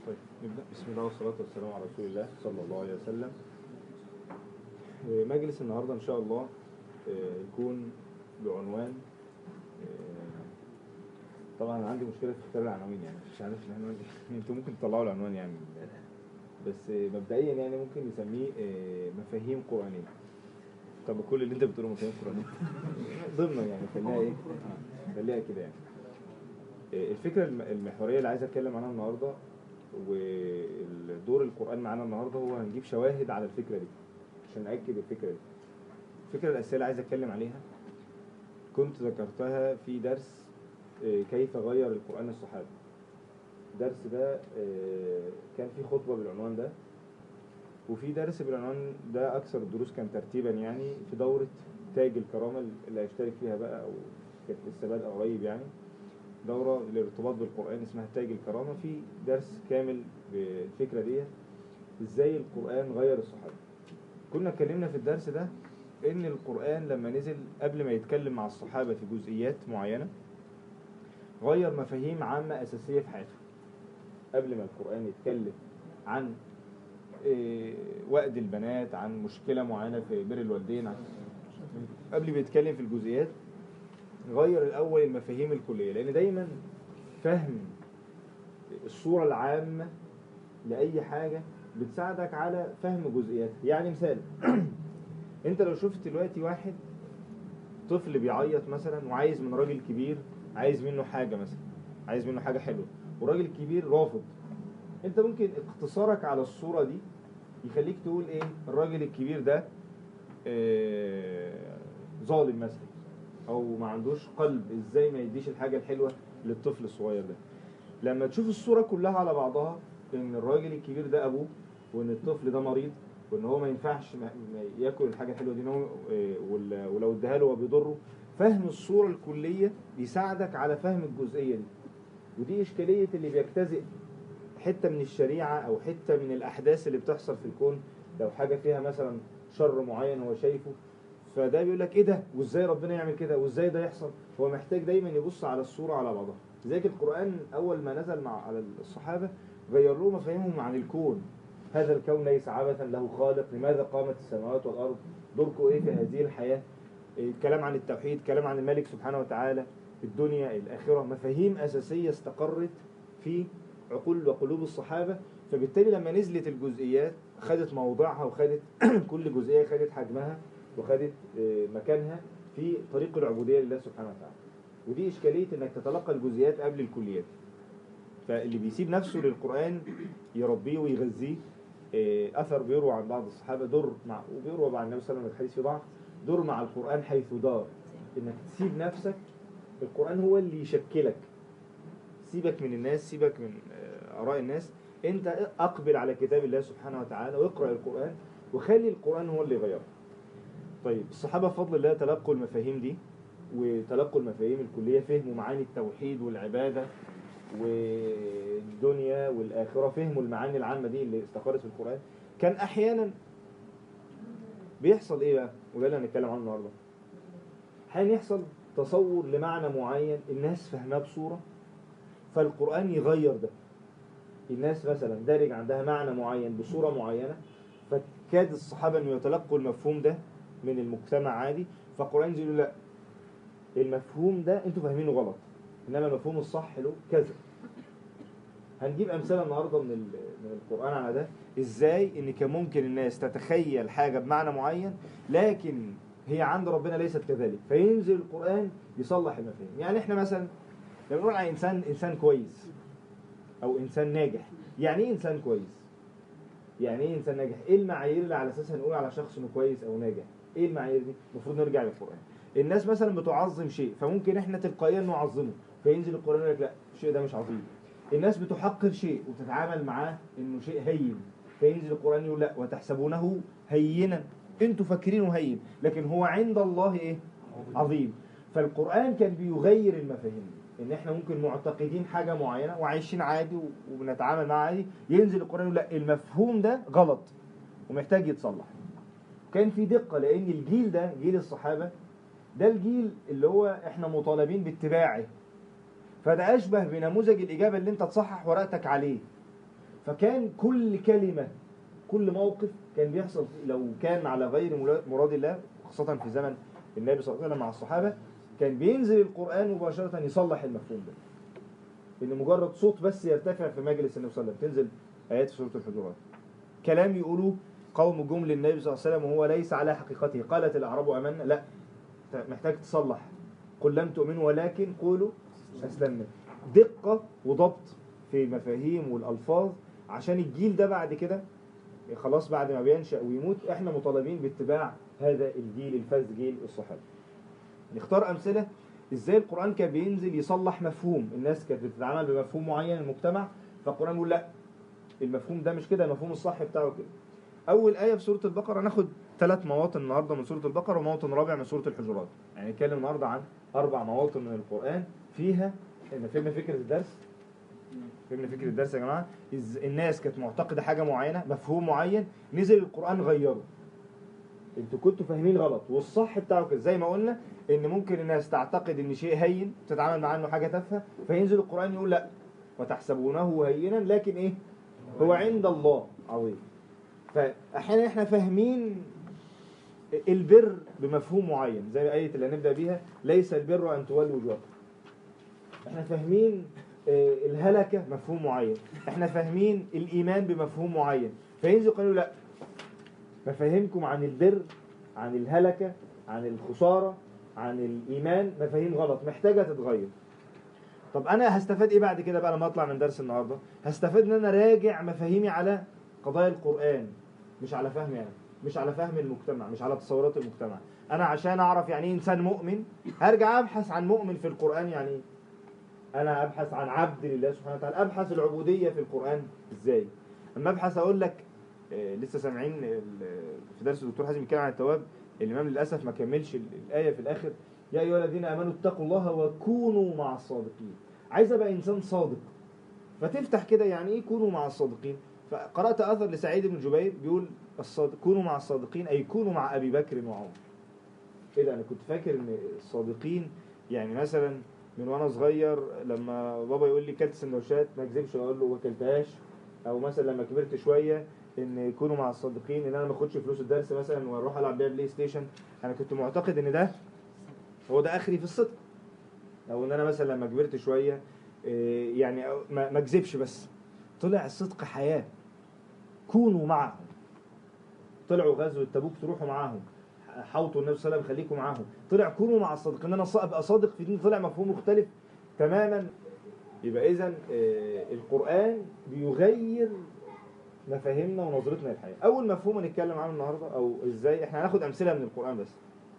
طيب نبدأ بسم الله والصلاة والسلام على رسول الله صلى الله عليه وسلم آه، مجلس النهاردة إن شاء الله آه، يكون بعنوان آه، طبعا أنا عندي مشكلة في اختيار العناوين يعني مش عارف العنوان انتوا ممكن تطلعوا العنوان يعني بس آه، مبدئيا يعني ممكن نسميه آه، مفاهيم قرآنية طب كل اللي انت بتقوله مفاهيم قرآنية ضمن يعني خليها ايه آه، خليها كده يعني آه، الفكرة الم- المحورية اللي عايز اتكلم عنها النهاردة والدور القرآن معانا النهاردة هو هنجيب شواهد على الفكرة دي عشان نأكد الفكرة دي الفكرة الأساسية اللي عايز أتكلم عليها كنت ذكرتها في درس آه، كيف غير القرآن الصحابة الدرس ده آه، كان في خطبة بالعنوان ده وفي درس بالعنوان ده أكثر الدروس كان ترتيبا يعني في دورة تاج الكرامة اللي هيشترك فيها بقى أو كانت لسه بادئة قريب يعني دورة للارتباط بالقرآن اسمها تاج الكرامة في درس كامل بالفكرة دي ازاي القرآن غير الصحابة كنا اتكلمنا في الدرس ده ان القرآن لما نزل قبل ما يتكلم مع الصحابة في جزئيات معينة غير مفاهيم عامة أساسية في حياتهم قبل ما القرآن يتكلم عن إيه، وأد البنات عن مشكلة معينة في بر الوالدين عن قبل ما يتكلم في الجزئيات غير الأول المفاهيم الكلية لأن دايما فهم الصورة العامة لأي حاجة بتساعدك على فهم جزئياتها يعني مثال انت لو شفت دلوقتي واحد طفل بيعيط مثلا وعايز من راجل كبير عايز منه حاجة مثلا عايز منه حاجة حلوة وراجل كبير رافض انت ممكن اقتصارك على الصورة دي يخليك تقول ايه الراجل الكبير ده آه، ظالم مثلا او ما عندوش قلب ازاي ما يديش الحاجة الحلوة للطفل الصغير ده لما تشوف الصورة كلها على بعضها ان الراجل الكبير ده ابوه وان الطفل ده مريض وان هو ما ينفعش ما ما ياكل الحاجة الحلوة دي إن هو آه، ولا- ولو اداها له هو بيضره فهم الصورة الكلية بيساعدك على فهم الجزئية دي ودي إشكالية اللي بيجتزئ حتة من الشريعة أو حتة من الأحداث اللي بتحصل في الكون لو حاجة فيها مثلا شر معين هو شايفه فده بيقول لك ايه ده وازاي ربنا يعمل كده وازاي ده يحصل هو محتاج دايما يبص على الصورة على بعضها لذلك القرآن أول ما نزل مع على الصحابة غير له مفاهيمهم عن الكون هذا الكون ليس عبثا له خالق لماذا قامت السماوات والأرض دوركم ايه في هذه الحياة إيه، كلام عن التوحيد كلام عن الملك سبحانه وتعالى الدنيا الآخرة مفاهيم أساسية استقرت في عقول وقلوب الصحابة فبالتالي لما نزلت الجزئيات خدت موضعها وخدت كل جزئية خدت حجمها وخدت آه، مكانها في طريق العبودية لله سبحانه وتعالى ودي إشكالية إنك تتلقى الجزئيات قبل الكليات فاللي بيسيب نفسه للقرآن يربيه ويغذيه آه، أثر بيروى عن بعض الصحابة در مع وبيروى عن النبي صلى الله عليه وسلم الحديث في ضعف در مع القرآن حيث دار إنك تسيب نفسك القرآن هو اللي يشكلك سيبك من الناس سيبك من آه، آراء الناس أنت أقبل على كتاب الله سبحانه وتعالى واقرأ القرآن وخلي القرآن هو اللي يغيرك طيب الصحابة بفضل الله تلقوا المفاهيم دي وتلقوا المفاهيم الكلية فهموا معاني التوحيد والعبادة والدنيا والآخرة فهموا المعاني العامة دي اللي استقرت في القرآن كان أحيانا بيحصل إيه بقى وده اللي هنتكلم عنه النهاردة أحيانا يحصل تصور لمعنى معين الناس فهماه بصورة فالقرآن يغير ده الناس مثلا دارج عندها معنى معين بصورة معينة فكاد الصحابة أن يتلقوا المفهوم ده من المجتمع عادي فالقرآن ينزل يقول لا المفهوم ده انتوا فاهمينه غلط انما المفهوم الصح له كذا هنجيب امثله النهارده من ال- من القران على ده ازاي ان كان ممكن الناس تتخيل حاجه بمعنى معين لكن هي عند ربنا ليست كذلك فينزل القران يصلح المفاهيم يعني احنا مثلا لما نقول على انسان انسان كويس او انسان ناجح يعني ايه انسان كويس يعني ايه انسان ناجح ايه المعايير اللي على اساسها نقول على شخص انه كويس او ناجح ايه المعايير دي المفروض نرجع للقران الناس مثلا بتعظم شيء فممكن احنا تلقائيا نعظمه فينزل القران يقول لك لا الشيء ده مش عظيم الناس بتحقر شيء وتتعامل معاه انه شيء هين فينزل القران يقول لا وتحسبونه هينا انتوا فاكرينه هين لكن هو عند الله ايه عظيم فالقران كان بيغير المفاهيم ان احنا ممكن معتقدين حاجه معينه وعايشين عادي و- وبنتعامل معاها عادي ينزل القران يقول لا المفهوم ده غلط ومحتاج يتصلح كان في دقه لان الجيل ده جيل الصحابه ده الجيل اللي هو احنا مطالبين باتباعه فده اشبه بنموذج الاجابه اللي انت تصحح ورقتك عليه فكان كل كلمة كل موقف كان بيحصل فيه لو كان على غير ملا- مراد الله خاصة في زمن النبي صلى الله عليه وسلم مع الصحابة كان بينزل القرآن مباشرة يصلح المفهوم ده إن مجرد صوت بس يرتفع في مجلس النبي صلى الله عليه وسلم تنزل آيات في سورة الحجرات كلام يقولوه قوم جم للنبي صلى الله عليه وسلم وهو ليس على حقيقته قالت الأعراب أمنا لا أنت محتاج تصلح قل لم تؤمنوا ولكن قولوا أسلمنا دقة وضبط في المفاهيم والألفاظ عشان الجيل ده بعد كده خلاص بعد ما بينشأ ويموت احنا مطالبين باتباع هذا الجيل الفذ جيل الصحابة نختار أمثلة ازاي القرآن كان بينزل يصلح مفهوم الناس كانت بتتعامل بمفهوم معين المجتمع فالقرآن بيقول لا المفهوم ده مش كده المفهوم الصح بتاعه كده أول آية في سورة البقرة ناخد ثلاث مواطن النهاردة من سورة البقرة وموطن رابع من سورة الحجرات يعني نتكلم النهاردة عن أربع مواطن من القرآن فيها احنا فهمنا فكرة الدرس فهمنا فكرة الدرس يا جماعة إز- الناس كانت معتقدة حاجة معينة مفهوم معين نزل القرآن غيره انتوا كنتوا فاهمين غلط والصح بتاعه كده زي ما قلنا ان ممكن الناس تعتقد ان شيء هين تتعامل معاه انه حاجة تافهة فينزل القرآن يقول لا وتحسبونه هينا لكن ايه هو عند الله عظيم فاحيانا احنا فاهمين البر بمفهوم معين زي آية اللي هنبدأ بيها ليس البر أن تولوا وجوهكم احنا فاهمين آه، الهلكة مفهوم معين احنا فاهمين الإيمان بمفهوم معين فينزل قالوا لا مفاهيمكم عن البر عن الهلكة عن الخسارة عن الإيمان مفاهيم غلط محتاجة تتغير طب أنا هستفاد إيه بعد كده بقى لما أطلع من درس النهاردة هستفاد إن أنا راجع مفاهيمي على قضايا القرآن مش على فهمي أنا مش على فهم المجتمع مش على تصورات المجتمع أنا عشان أعرف يعني إيه إنسان مؤمن هرجع أبحث عن مؤمن في القرآن يعني إيه أنا أبحث عن عبد لله سبحانه وتعالى أبحث العبودية في القرآن إزاي أما أبحث أقول لك آه، لسه سامعين ال- في درس الدكتور حازم بيتكلم عن التواب الإمام للأسف ما كملش ال- الآية في الآخر يا أيها الذين آمنوا اتقوا الله وكونوا مع الصادقين عايز أبقى إنسان صادق فتفتح كده يعني إيه كونوا مع الصادقين فقرأت أثر لسعيد بن جبير بيقول الصادق كونوا مع الصادقين أي كونوا مع أبي بكر وعمر إيه ده أنا كنت فاكر إن الصادقين يعني مثلا من وأنا صغير لما بابا يقول لي كلت سندوتشات ما أكذبش أقول له ما كلتهاش أو مثلا لما كبرت شوية ان يكونوا مع الصادقين ان انا ما اخدش فلوس الدرس مثلا واروح العب بيها بلاي ستيشن انا كنت معتقد ان ده هو ده اخري في الصدق او ان انا مثلا لما كبرت شويه إيه، يعني أو- ما ما اكذبش بس طلع الصدق حياه كونوا معهم طلعوا غزوه تبوك تروحوا معاهم حوطوا النبي صلى الله عليه وسلم خليكم معاهم طلع كونوا مع الصادقين ان انا ص- ابقى صادق في دين طلع مفهوم مختلف تماما يبقى اذا القران بيغير مفاهيمنا ونظرتنا للحياة أول مفهوم هنتكلم عنه النهاردة أو إزاي إحنا هناخد أمثلة من القرآن بس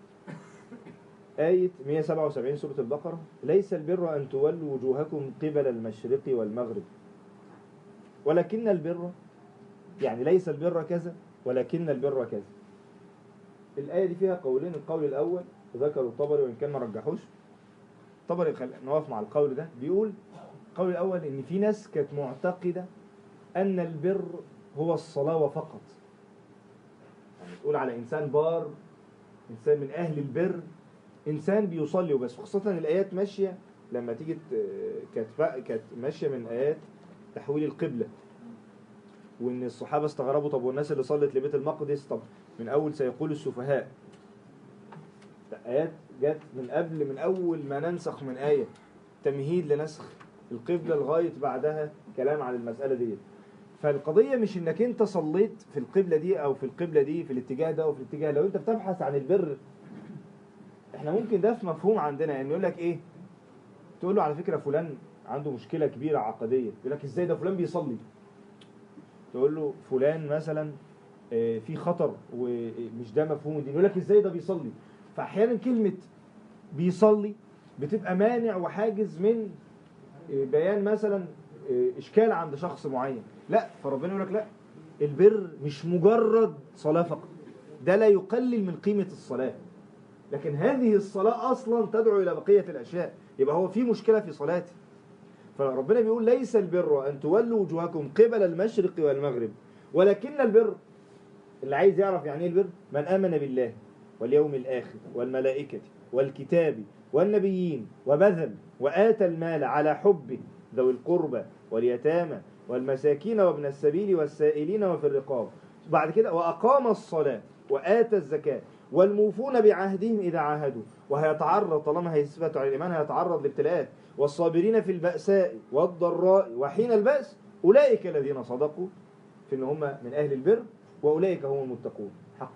آية 177 سورة البقرة ليس البر أن تولوا وجوهكم قبل المشرق والمغرب ولكن البر يعني ليس البر كذا ولكن البر كذا الآية دي فيها قولين القول الأول ذكروا الطبري وإن كان ما رجحوش الطبري خل... نقف مع القول ده بيقول القول الأول إن في ناس كانت معتقدة أن البر هو الصلاة فقط يعني تقول على إنسان بار إنسان من أهل البر إنسان بيصلي وبس خاصة الآيات ماشية لما تيجي ت- كانت فا- كانت ماشية من آيات تحويل القبلة وإن الصحابة استغربوا طب والناس اللي صلت لبيت المقدس طب من أول سيقول السفهاء آيات جت من قبل من أول ما ننسخ من آية تمهيد لنسخ القبلة لغاية بعدها كلام عن المسألة دي فالقضية مش انك انت صليت في القبلة دي او في القبلة دي في الاتجاه ده او في الاتجاه لو انت بتبحث عن البر احنا ممكن ده في مفهوم عندنا يعني يقول لك ايه تقول له على فكرة فلان عنده مشكلة كبيرة عقدية يقول لك ازاي ده فلان بيصلي تقول له فلان مثلا آه، في خطر ومش ده مفهوم الدين يقول لك ازاي ده بيصلي فاحيانا كلمة بيصلي بتبقى مانع وحاجز من آه، بيان مثلا آه، اشكال عند شخص معين لا فربنا يقول لك لا البر مش مجرد صلاة فقط ده لا يقلل من قيمة الصلاة لكن هذه الصلاة أصلا تدعو إلى بقية الأشياء يبقى هو في مشكلة في صلاتي فربنا بيقول ليس البر أن تولوا وجوهكم قبل المشرق والمغرب ولكن البر اللي عايز يعرف يعني ايه البر من آمن بالله واليوم الآخر والملائكة والكتاب والنبيين وبذل وآتى المال على حبه ذوي القربى واليتامى والمساكين وابن السبيل والسائلين وفي الرقاب بعد كده وأقام الصلاة وآتى الزكاة والموفون بعهدهم إذا عاهدوا وهيتعرض طالما هيثبتوا على الإيمان هيتعرض لابتلاءات والصابرين في البأساء والضراء وحين البأس أولئك الذين صدقوا في إن هم من أهل البر وأولئك هم المتقون حقا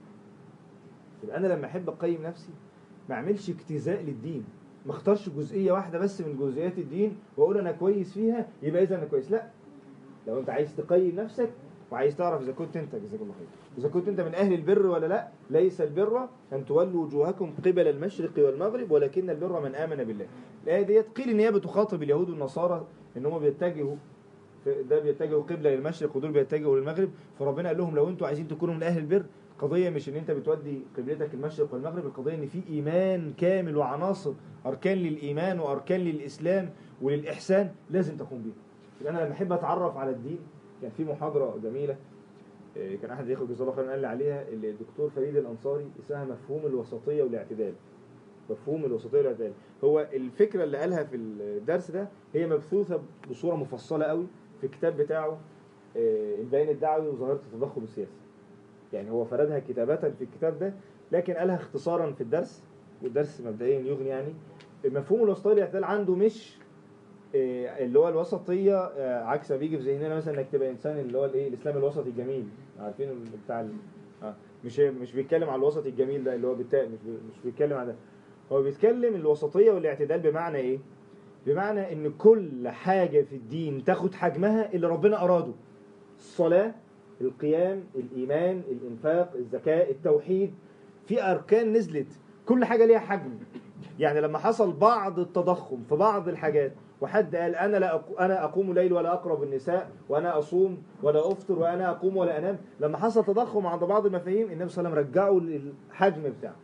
يبقى أنا لما أحب أقيم نفسي ما أعملش اجتزاء للدين ما اختارش جزئية واحدة بس من جزئيات الدين وأقول أنا كويس فيها يبقى إذا أنا كويس لا لو أنت عايز تقيم نفسك وعايز تعرف إذا كنت أنت جزاك الله خير إذا كنت أنت من أهل البر ولا لا ليس البر أن تولوا وجوهكم قبل المشرق والمغرب ولكن البر من آمن بالله الآية ديت قيل إن هي بتخاطب اليهود والنصارى إن هم بيتجهوا ده بيتجهوا قبلة للمشرق ودول بيتجهوا للمغرب فربنا قال لهم لو انتوا عايزين تكونوا من اهل البر القضيه مش ان انت بتودي قبلتك المشرق والمغرب القضيه ان في ايمان كامل وعناصر اركان للايمان واركان للاسلام وللاحسان لازم تقوم بيها يبقى انا لما احب اتعرف على الدين كان في محاضره جميله آه، كان احد الاخوه جزاه الله خيرا قال لي عليها الدكتور فريد الانصاري اسمها مفهوم الوسطيه والاعتدال مفهوم الوسطيه والاعتدال هو الفكره اللي قالها في الدرس ده هي مبثوثه بصوره مفصله قوي في الكتاب بتاعه آه، البيان الدعوي وظاهره التضخم السياسي يعني هو فردها كتابة في الكتاب ده لكن قالها اختصارا في الدرس والدرس مبدئيا يغني يعني مفهوم الوسطية والاعتدال عنده مش آه، اللي هو الوسطية آه، عكس ما بيجي في ذهننا مثلا انك تبقى انسان اللي هو الايه الاسلام الوسطي الجميل عارفين بتاع ال- آه، مش مش بيتكلم على الوسط الجميل ده اللي هو بالتاء مش بي- مش بيتكلم على ده هو بيتكلم الوسطية والاعتدال بمعنى ايه بمعنى ان كل حاجة في الدين تاخد حجمها اللي ربنا اراده الصلاة القيام الإيمان الإنفاق الزكاة التوحيد في أركان نزلت كل حاجة ليها حجم يعني لما حصل بعض التضخم في بعض الحاجات وحد قال أنا لا أق... أنا أقوم ليل ولا أقرب النساء وأنا أصوم ولا أفطر وأنا أقوم ولا أنام لما حصل تضخم عند بعض المفاهيم النبي صلى الله عليه وسلم رجعه للحجم بتاعه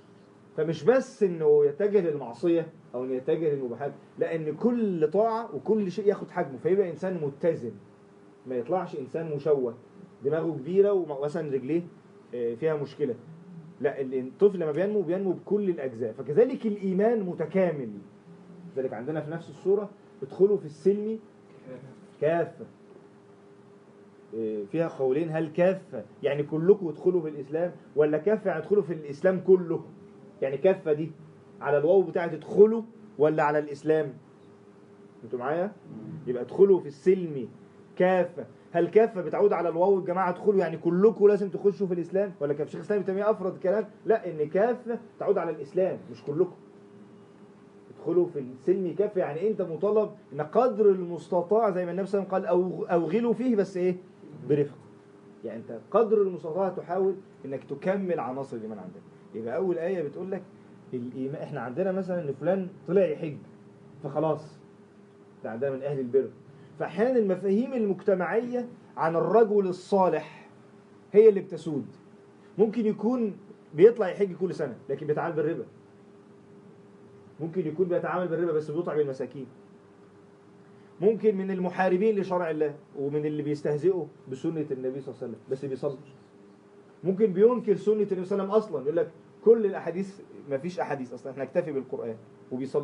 فمش بس انه يتجه للمعصيه او انه يتجه للمباحات لا ان كل طاعه وكل شيء ياخد حجمه فيبقى انسان متزن ما يطلعش انسان مشوه دماغه كبيره ومثلا رجليه آه، فيها مشكله لا ال- الطفل لما بينمو بينمو بكل الاجزاء فكذلك الايمان متكامل لذلك عندنا في نفس السوره ادخلوا في السلم كافه آه، فيها قولين هل كافه يعني كلكم ادخلوا في الاسلام ولا كافه يعني ادخلوا في الاسلام كله يعني كافه دي على الواو بتاعت ادخلوا ولا على الاسلام انتوا معايا يبقى ادخلوا في السلم كافه هل كافه بتعود على الواو الجماعه ادخلوا يعني كلكم لازم تخشوا في الاسلام ولا كان شيخ الاسلام ابن تيميه افرض كلام لا ان كافه تعود على الاسلام مش كلكم ادخلوا في السلم كافه يعني انت مطالب ان قدر المستطاع زي ما النبي صلى الله عليه وسلم قال أو- اوغلوا فيه بس ايه برفق يعني انت قدر المستطاع تحاول انك تكمل عناصر الايمان عندك يبقى اول ايه بتقول لك الايمان احنا عندنا مثلا ان فلان طلع يحج فخلاص ده عندنا من اهل البر فاحيانا المفاهيم المجتمعيه عن الرجل الصالح هي اللي بتسود ممكن يكون بيطلع يحج كل سنه لكن بيتعامل بالربا ممكن يكون بيتعامل بالربا بس بيطعم المساكين ممكن من المحاربين لشرع الله ومن اللي بيستهزئوا بسنه النبي صلى الله عليه وسلم بس بيصلي ممكن بينكر سنه النبي صلى الله عليه وسلم اصلا يقول لك كل الاحاديث ما فيش احاديث اصلا احنا نكتفي بالقران وبيصلي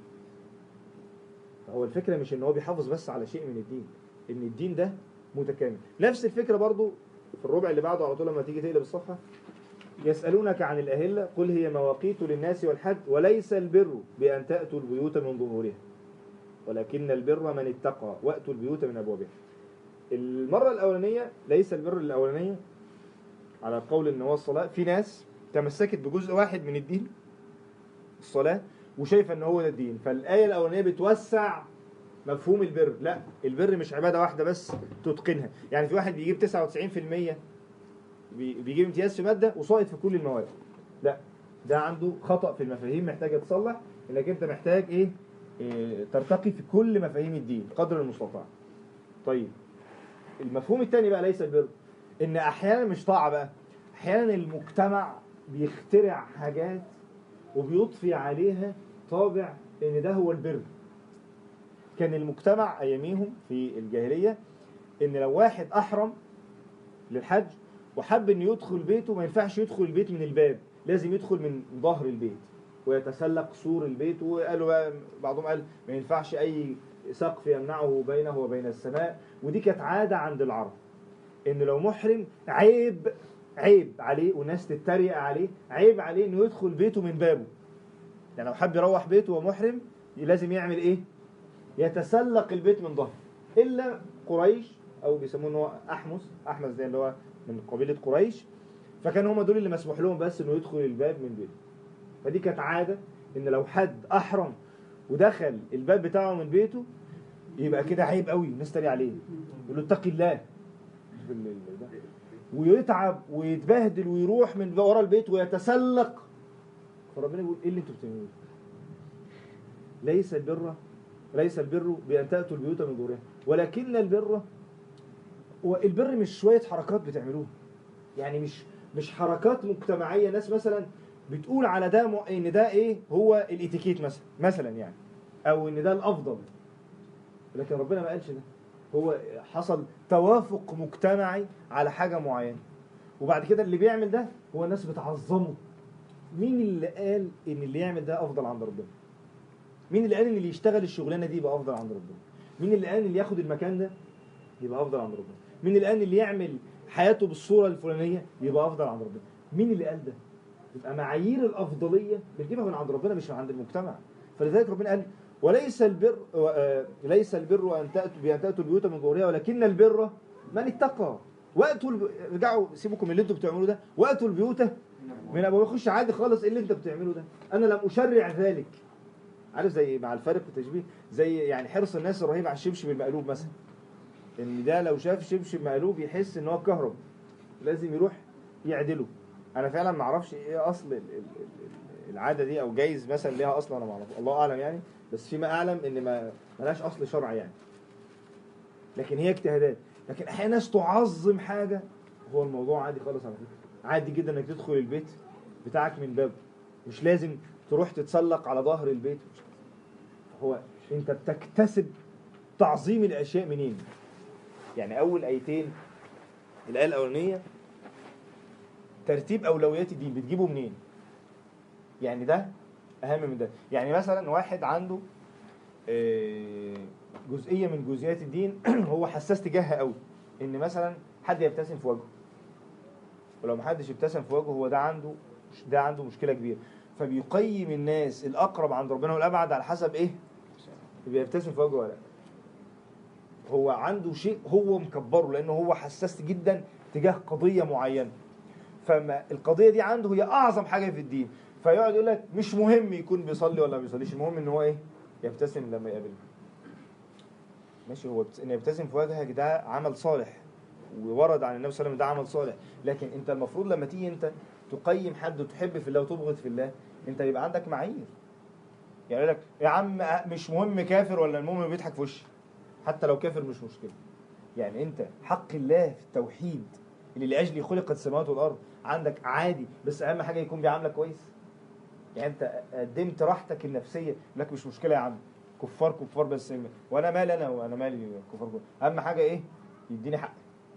هو الفكره مش ان هو بيحافظ بس على شيء من الدين ان الدين ده متكامل نفس الفكره برضو في الربع اللي بعده على طول لما تيجي تقلب الصفحه يسألونك عن الأهلة قل هي مواقيت للناس والحج وليس البر بأن تأتوا البيوت من ظهورها ولكن البر من اتقى وأتوا البيوت من أبوابها المرة الأولانية ليس البر الأولانية على قول ان هو الصلاة في ناس تمسكت بجزء واحد من الدين الصلاة وشايفة ان هو ده الدين فالآية الأولانية بتوسع مفهوم البر لا البر مش عبادة واحدة بس تتقنها يعني في واحد بيجيب 99% بي- بيجيب امتياز في مادة وساقط في كل المواد لا ده عنده خطأ في المفاهيم محتاج يتصلح انك انت محتاج ايه, إيه ترتقي في كل مفاهيم الدين قدر المستطاع طيب المفهوم الثاني بقى ليس البر ان احيانا مش طاعة بقى احيانا المجتمع بيخترع حاجات وبيضفي عليها طابع ان ده هو البر كان المجتمع اياميهم في الجاهلية ان لو واحد احرم للحج وحب انه يدخل بيته ما ينفعش يدخل البيت من الباب لازم يدخل من ظهر البيت ويتسلق سور البيت وقالوا بقى بعضهم قال ما ينفعش اي سقف يمنعه بينه وبين السماء ودي كانت عادة عند العرب إن لو محرم عيب عيب عليه وناس تتريق عليه عيب عليه إنه يدخل بيته من بابه يعني لو حب يروح بيته وهو محرم لازم يعمل إيه؟ يتسلق البيت من ظهره إلا قريش أو بيسموه إن هو أحمس أحمس ده اللي هو من قبيلة قريش فكان هم دول اللي مسموح لهم بس إنه يدخل الباب من بيته فدي كانت عادة إن لو حد أحرم ودخل الباب بتاعه من بيته يبقى كده عيب قوي الناس تريق عليه يقول له اتقي الله بال- ال- ده. ويتعب ويتبهدل ويروح من ورا البيت ويتسلق فربنا يقول ايه اللي انتوا بتعملوه ليس البر ليس البر بان تاتوا البيوت من ظهورها ولكن البر والبر مش شويه حركات بتعملوها يعني مش مش حركات مجتمعيه ناس مثلا بتقول على ده م- ان ده ايه هو الاتيكيت مثلا مثلا يعني او ان ده الافضل لكن ربنا ما قالش ده هو حصل توافق مجتمعي على حاجه معينه وبعد كده اللي بيعمل ده هو الناس بتعظمه مين اللي قال ان اللي يعمل ده افضل عند ربنا مين اللي قال ان اللي يشتغل الشغلانه دي يبقى افضل عند ربنا مين اللي قال ان اللي ياخد المكان ده يبقى افضل عند ربنا مين اللي قال ان اللي يعمل حياته بالصوره الفلانيه يبقى افضل عند ربنا مين اللي قال ده يبقى معايير الافضليه بنجيبها من عند ربنا مش من عند المجتمع فلذلك ربنا قال وليس البر آه، ليس البر ان تاتوا بان تاتوا البيوت من ظهورها ولكن البر من اتقى واتوا الب... رجعوا سيبكم من اللي انتوا بتعملوه ده واتوا البيوت من ابواب يخش عادي خالص ايه اللي انت بتعمله ده انا لم اشرع ذلك عارف زي مع الفارق والتشبيه زي يعني حرص الناس الرهيب على الشبشب المقلوب مثلا ان ده لو شاف شبشب مقلوب يحس ان هو كهرب لازم يروح يعدله انا فعلا ما اعرفش ايه اصل ال- ال- ال- العاده دي او جايز مثلا ليها اصل انا ما اعرف الله اعلم يعني بس فيما اعلم ان ما ملهاش اصل شرعي يعني لكن هي اجتهادات لكن احيانا ناس تعظم حاجه هو الموضوع عادي خالص على فكره عادي جدا انك تدخل البيت بتاعك من بابه مش لازم تروح تتسلق على ظهر البيت هو انت بتكتسب تعظيم الاشياء منين يعني اول ايتين الايه الاولانيه ترتيب اولويات الدين بتجيبه منين يعني ده اهم من ده يعني مثلا واحد عنده آه، جزئيه من جزئيات الدين هو حساس تجاهها قوي ان مثلا حد يبتسم في وجهه ولو ما حدش ابتسم في وجهه هو ده عنده ده عنده مشكله كبيره فبيقيم الناس الاقرب عند ربنا والابعد على حسب ايه بيبتسم في وجهه ولا لا هو عنده شيء هو مكبره لانه هو حساس جدا تجاه قضيه معينه فما القضيه دي عنده هي اعظم حاجه في الدين فيقعد يقول لك مش مهم يكون بيصلي ولا ما بيصليش المهم ان هو ايه يبتسم لما يقابلنا ماشي هو بت- ان يبتسم في وجهك ده عمل صالح وورد عن النبي صلى الله عليه وسلم ده عمل صالح لكن انت المفروض لما تيجي انت تقيم حد وتحب في الله وتبغض في الله انت يبقى عندك معايير يعني يقول لك يا عم مش مهم كافر ولا المهم بيضحك في وشي حتى لو كافر مش مشكله يعني انت حق الله في التوحيد اللي لاجله خلقت السماوات والارض عندك عادي بس اهم حاجه يكون بيعاملك كويس يعني انت قدمت راحتك النفسيه يقول لك مش مشكله يا عم كفار كفار بس وانا مالي انا وانا مالي كفار كفار اهم حاجه ايه يديني حق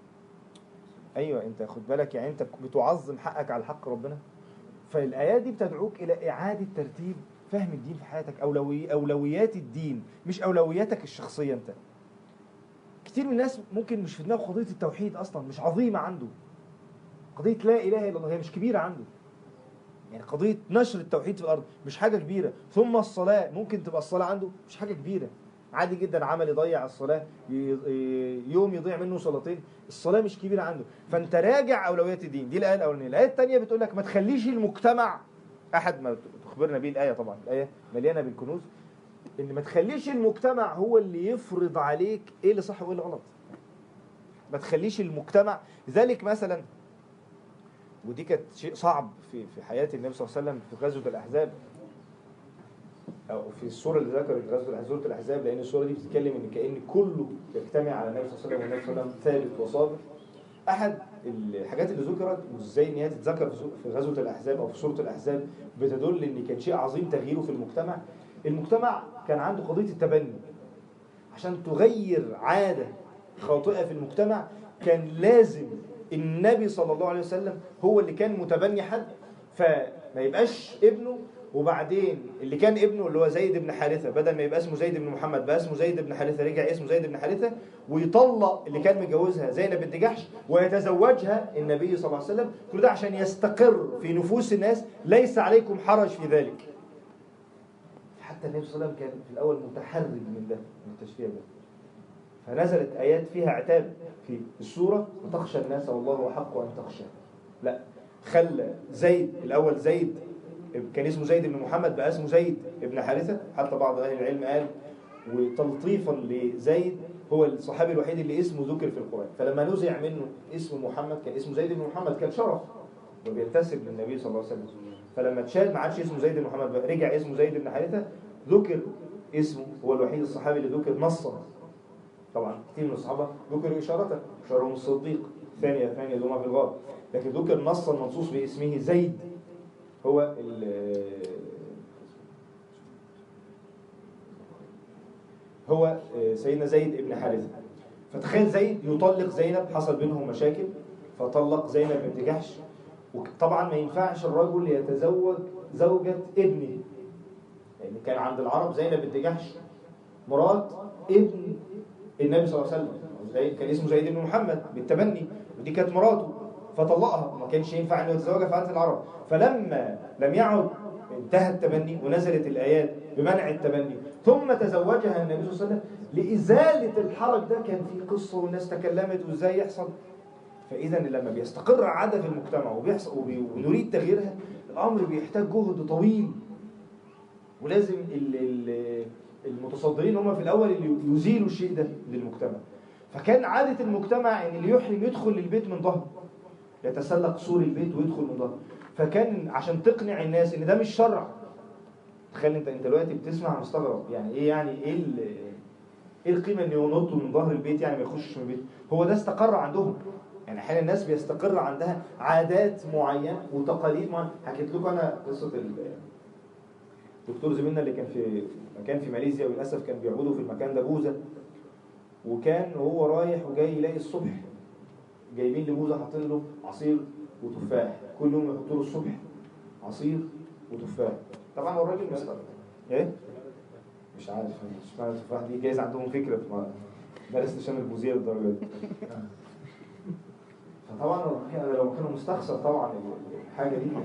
ايوه انت خد بالك يعني انت بتعظم حقك على حق ربنا فالايات دي بتدعوك الى اعاده ترتيب فهم الدين في حياتك اولوي اولويات الدين مش اولوياتك الشخصيه انت كتير من الناس ممكن مش في دماغه قضيه التوحيد اصلا مش عظيمه عنده قضيه لا اله الا الله هي مش كبيره عنده يعني قضيه نشر التوحيد في الارض مش حاجه كبيره ثم الصلاه ممكن تبقى الصلاه عنده مش حاجه كبيره عادي جدا عمل يضيع الصلاه ي- ي- يوم يضيع منه صلاتين الصلاه مش كبيره عنده فانت راجع اولويات الدين دي الايه الاولانيه الايه الثانيه بتقول لك ما تخليش المجتمع احد ما تخبرنا به الايه طبعا الايه مليانه بالكنوز ان ما تخليش المجتمع هو اللي يفرض عليك ايه اللي صح وايه اللي غلط ما تخليش المجتمع لذلك مثلا ودي كانت شيء صعب في في حياه النبي صلى الله عليه وسلم في غزوه الاحزاب او في السوره اللي ذكرت غزوه غزوه الاحزاب لان السوره دي بتتكلم ان كان كله يجتمع على النبي صلى الله عليه وسلم والنبي صلى الله عليه وسلم ثابت وصابر احد الحاجات اللي ذكرت وازاي ان هي تتذكر في سو- في غزوه الاحزاب او في سوره الاحزاب بتدل ان كان شيء عظيم تغييره في المجتمع المجتمع كان عنده قضيه التبني عشان تغير عاده خاطئه في المجتمع كان لازم النبي صلى الله عليه وسلم هو اللي كان متبني حد فما يبقاش ابنه وبعدين اللي كان ابنه اللي هو زيد بن حارثة بدل ما يبقى اسمه زيد بن محمد بقى اسمه زيد بن حارثة رجع اسمه زيد بن حارثة ويطلق اللي كان متجوزها زينب بنت جحش ويتزوجها النبي صلى الله عليه وسلم كل ده عشان يستقر في نفوس الناس ليس عليكم حرج في ذلك حتى النبي صلى الله عليه وسلم كان في الأول متحرج من ده من التشفيع ده فنزلت آيات فيها عتاب في السورة وتخشى الناس والله أحق أن تخشى لا خلى زيد الأول زيد كان اسمه زيد بن محمد بقى اسمه زيد بن حارثة حتى بعض أهل العلم قال وتلطيفا لزيد هو الصحابي الوحيد اللي اسمه ذكر في القرآن فلما نزع منه اسم محمد كان اسمه زيد بن محمد كان شرف وبينتسب للنبي صلى الله عليه وسلم فلما اتشال ما عادش اسمه زيد بن محمد بقى رجع اسمه زيد بن حارثة ذكر اسمه هو الوحيد الصحابي اللي ذكر نصا طبعا كثير من الصحابة ذكروا إشارة شرهم الصديق ثانية ثانية دوما في الغار لكن ذكر نصا منصوص باسمه زيد هو هو سيدنا زيد ابن حارثة فتخيل زيد يطلق زينب حصل بينهم مشاكل فطلق زينب بنت جحش وطبعا ما ينفعش الرجل يتزوج زوجة ابنه لأن يعني كان عند العرب زينب بنت جحش مرات ابن النبي صلى الله عليه وسلم كان اسمه زيد بن محمد بالتبني ودي كانت مراته فطلقها ما كانش ينفع انه يتزوجها في عادة العرب فلما لم يعد انتهى التبني ونزلت الآيات بمنع التبني ثم تزوجها النبي صلى الله عليه وسلم لإزالة الحرج ده كان في قصة والناس تكلمت وإزاي يحصل فإذا لما بيستقر عادة في المجتمع وبيحصل ونريد تغييرها الأمر بيحتاج جهد طويل ولازم المتصدرين هم في الأول اللي يزيلوا الشيء ده للمجتمع فكان عادة المجتمع ان اللي يحرم يدخل للبيت من ظهره يتسلق سور البيت ويدخل من ظهره فكان عشان تقنع الناس ان ده مش شرع تخيل انت انت دلوقتي بتسمع مستغرب يعني ايه يعني ايه ايه القيمه ان ينط من ظهر البيت يعني ما يخشش من البيت هو ده استقر عندهم يعني احيانا الناس بيستقر عندها عادات معينه وتقاليد معينه حكيت لكم انا قصه الدكتور زميلنا اللي كان في مكان في ماليزيا وللاسف كان بيعبدوا في المكان ده بوزه وكان هو رايح وجاي يلاقي الصبح جايبين لبوزه حاطين له عصير وتفاح كل يوم يحطوا له الصبح عصير وتفاح طبعا هو الراجل مستغرب ايه مش عارف مش معنى التفاح دي جايز عندهم فكره في درس نشان البوزيه للدرجه دي فطبعا انا لو كانوا مستخسر طبعا الحاجه دي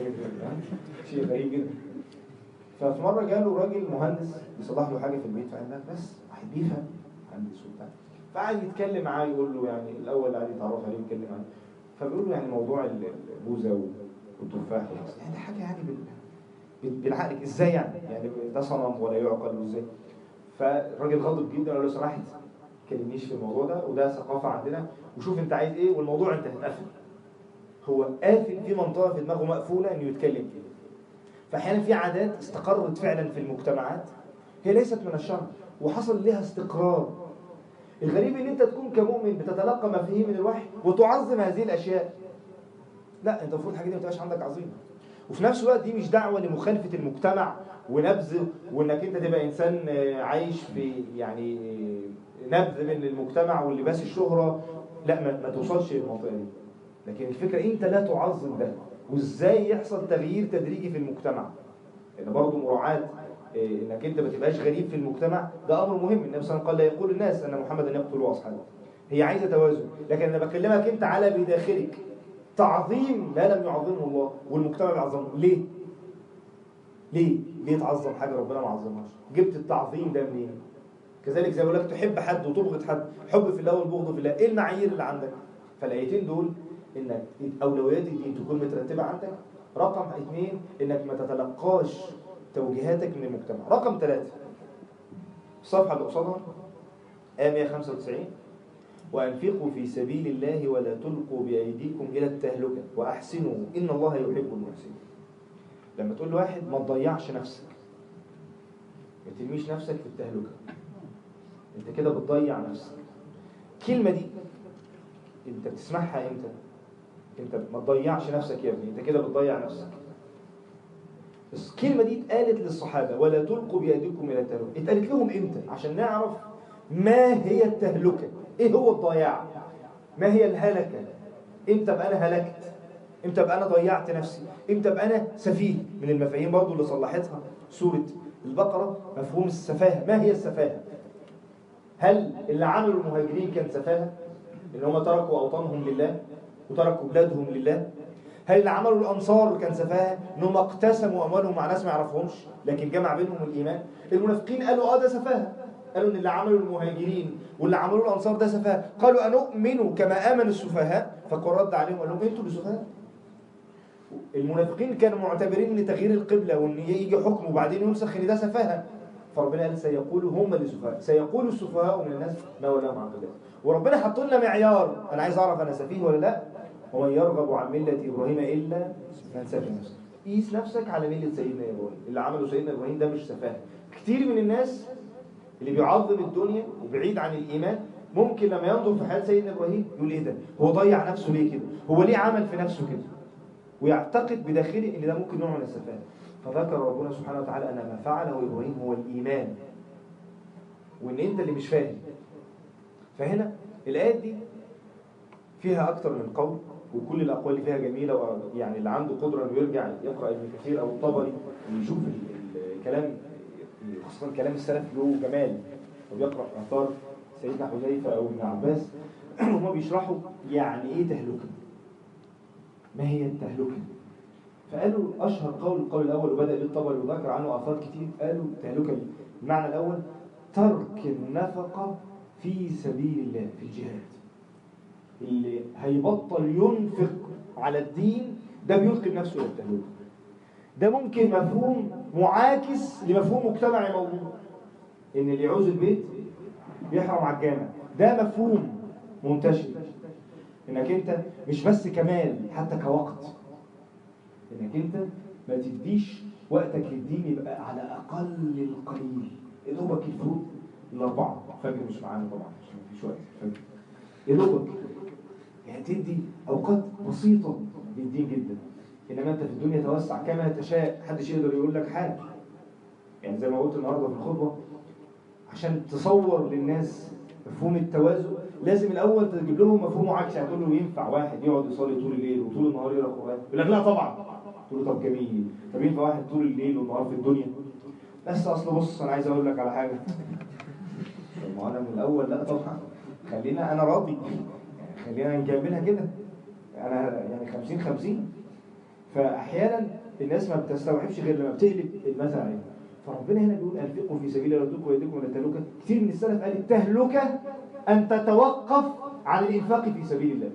شيء غريب جدا ففي مره جاله راجل مهندس بيصلح له حاجه في البيت فقال لك بس واحد بيفهم مهندس وبتاع فقعد يتكلم معاه يقول له يعني الاول قعد يتعرف عليه ويتكلم معاه فبيقول له يعني موضوع البوزه والتفاح يعني حاجه يعني بالعقل ازاي يعني يعني ده صنم ولا يعقل وازاي فالراجل غضب جدا وقال له سمحت ما تكلمنيش في الموضوع ده وده ثقافه عندنا وشوف انت عايز ايه والموضوع انت هتقفل هو قافل في منطقه في دماغه مقفوله انه يتكلم فيها فاحيانا في عادات استقرت فعلا في المجتمعات هي ليست من الشرع وحصل لها استقرار الغريب ان انت تكون كمؤمن بتتلقى مفاهيم من الوحي وتعظم هذه الاشياء لا انت المفروض الحاجه دي ما تبقاش عندك عظيمه وفي نفس الوقت دي مش دعوه لمخالفه المجتمع ونبذ وانك انت تبقى انسان عايش في يعني نبذ من المجتمع واللباس الشهره لا ما, ما توصلش للمنطقه دي لكن الفكره انت لا تعظم ده وازاي يحصل تغيير تدريجي في المجتمع ان برضه مراعاه انك انت ما تبقاش غريب في المجتمع ده امر مهم النبي صلى الله عليه وسلم قال لا يقول الناس ان محمدا يقتل اصحابه هي عايزه توازن لكن انا بكلمك انت على بداخلك تعظيم ما لم يعظمه الله والمجتمع بيعظمه ليه ليه ليه تعظم حاجه ربنا ما عظمهاش جبت التعظيم ده منين كذلك زي ما بقول لك تحب حد وتبغض حد حب في الله والبغض في الله ايه المعايير اللي عندك فالايتين دول انك اولويات الدين تكون مترتبه عندك رقم اثنين انك ما تتلقاش توجيهاتك من المجتمع رقم ثلاثة الصفحة اللي قصادها آية 195 وأنفقوا في سبيل الله ولا تلقوا بأيديكم إلى التهلكة وأحسنوا إن الله يحب المحسنين لما تقول لواحد ما تضيعش نفسك ما ترميش نفسك في التهلكة انت كده بتضيع نفسك الكلمة دي انت بتسمعها امتى انت ما تضيعش نفسك يا ابني انت كده بتضيع نفسك الكلمة دي اتقالت للصحابة ولا تلقوا بأيديكم إلى التهلكة اتقالت لهم إمتى عشان نعرف ما هي التهلكة إيه هو الضياع ما هي الهلكة إمتى بقى أنا هلكت امتى ابقى انا ضيعت نفسي امتى ابقى انا سفيه من المفاهيم برضو اللي صلحتها سوره البقره مفهوم السفاهه ما هي السفاهه هل اللي عملوا المهاجرين كان سفاهه ان هم تركوا اوطانهم لله وتركوا بلادهم لله هل اللي عملوا الانصار كان سفاهه انهم اقتسموا اموالهم مع ناس ما يعرفهمش لكن جمع بينهم الايمان المنافقين قالوا اه ده سفاهه قالوا ان اللي عملوا المهاجرين واللي عملوا الانصار ده سفاهه قالوا انؤمن كما امن السفهاء فقال رد عليهم قال لهم انتوا اللي سفهاء المنافقين كانوا معتبرين ان تغيير القبله وان يجي حكم وبعدين ينسخ ان ده سفاهه فربنا قال سيقول هم اللي سفهاء سيقول السفهاء من الناس ما ولاهم عن قبلتهم وربنا حط لنا معيار انا عايز اعرف انا سفيه ولا لا ومن يرغب عن مله ابراهيم الا من سفه نفسه قيس نفسك على مله سيدنا ابراهيم اللي عمله سيدنا ابراهيم ده مش سفاهه كتير من الناس اللي بيعظم الدنيا وبعيد عن الايمان ممكن لما ينظر في حياه سيدنا ابراهيم يقول ايه ده هو ضيع نفسه ليه كده هو ليه عمل في نفسه كده ويعتقد بداخله ان ده ممكن نوع من السفاهه فذكر ربنا سبحانه وتعالى ان ما فعله ابراهيم هو الايمان وان انت اللي مش فاهم فهنا الايات دي فيها اكتر من قول وكل الاقوال اللي فيها جميله يعني اللي عنده قدره انه يرجع يقرا ابن كثير او الطبري ويشوف الكلام خاصه كلام السلف له جمال وبيقرا اثار سيدنا حذيفه او ابن عباس هما بيشرحوا يعني ايه تهلكه ما هي التهلكه فقالوا اشهر قول القول الاول وبدا به الطبري وذكر عنه اثار كتير قالوا التهلكه دي المعنى الاول ترك النفقه في سبيل الله في الجهاد اللي هيبطل ينفق على الدين ده بيلقي بنفسه الى التهلكه ده ممكن مفهوم معاكس لمفهوم مجتمعي موجود ان اللي يعوز البيت بيحرم على الجامع ده مفهوم منتشر انك انت مش بس كمال حتى كوقت انك انت ما تديش وقتك للدين يبقى على اقل القليل يا دوبك الفروض الاربعه فجر مش معانا طبعا عشان مفيش وقت فجر يا دوبك يعني تدي اوقات بسيطه للدين جدا انما انت في الدنيا توسع كما تشاء محدش يقدر يقول لك حاجه يعني زي ما قلت النهارده في الخطبه عشان تصور للناس مفهوم التوازن لازم الاول تجيب لهم مفهوم عكسي هتقول له ينفع واحد يقعد يصلي طول الليل وطول النهار يقرا قران يقول لك لا طبعا تقول له طب جميل طب ينفع واحد طول الليل والنهار في الدنيا بس اصل بص انا عايز اقول لك على حاجه طب ما انا من الاول لا طبعا خلينا انا راضي يعني خلينا نكملها كده انا يعني 50 50 فاحيانا الناس ما بتستوعبش غير لما بتقلب المثل عليها فربنا هنا بيقول انفقوا في سبيل الله وتلقوا ايديكم من التهلكه كثير من السلف قال التهلكه ان تتوقف عن الانفاق في سبيل الله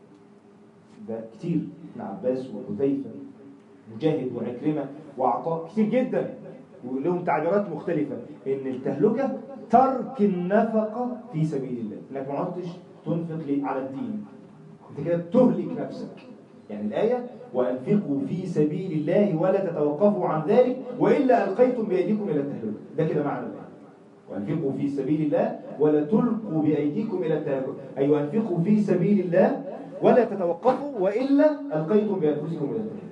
ده كتير ابن عباس وحذيفه مجاهد وعكرمه وعطاء كتير جدا ولهم تعبيرات مختلفه ان التهلكه ترك النفقه في سبيل الله انك ما عدتش تنفق على الدين انت كده بتهلك نفسك يعني الآية وأنفقوا في سبيل الله ولا تتوقفوا عن ذلك وإلا ألقيتم بأيديكم إلى التهلكة ده كده معنى الآية وأنفقوا في سبيل الله ولا تلقوا بأيديكم إلى التهلكة أي وأنفقوا في سبيل الله ولا تتوقفوا وإلا ألقيتم بأنفسكم إلى التهلكة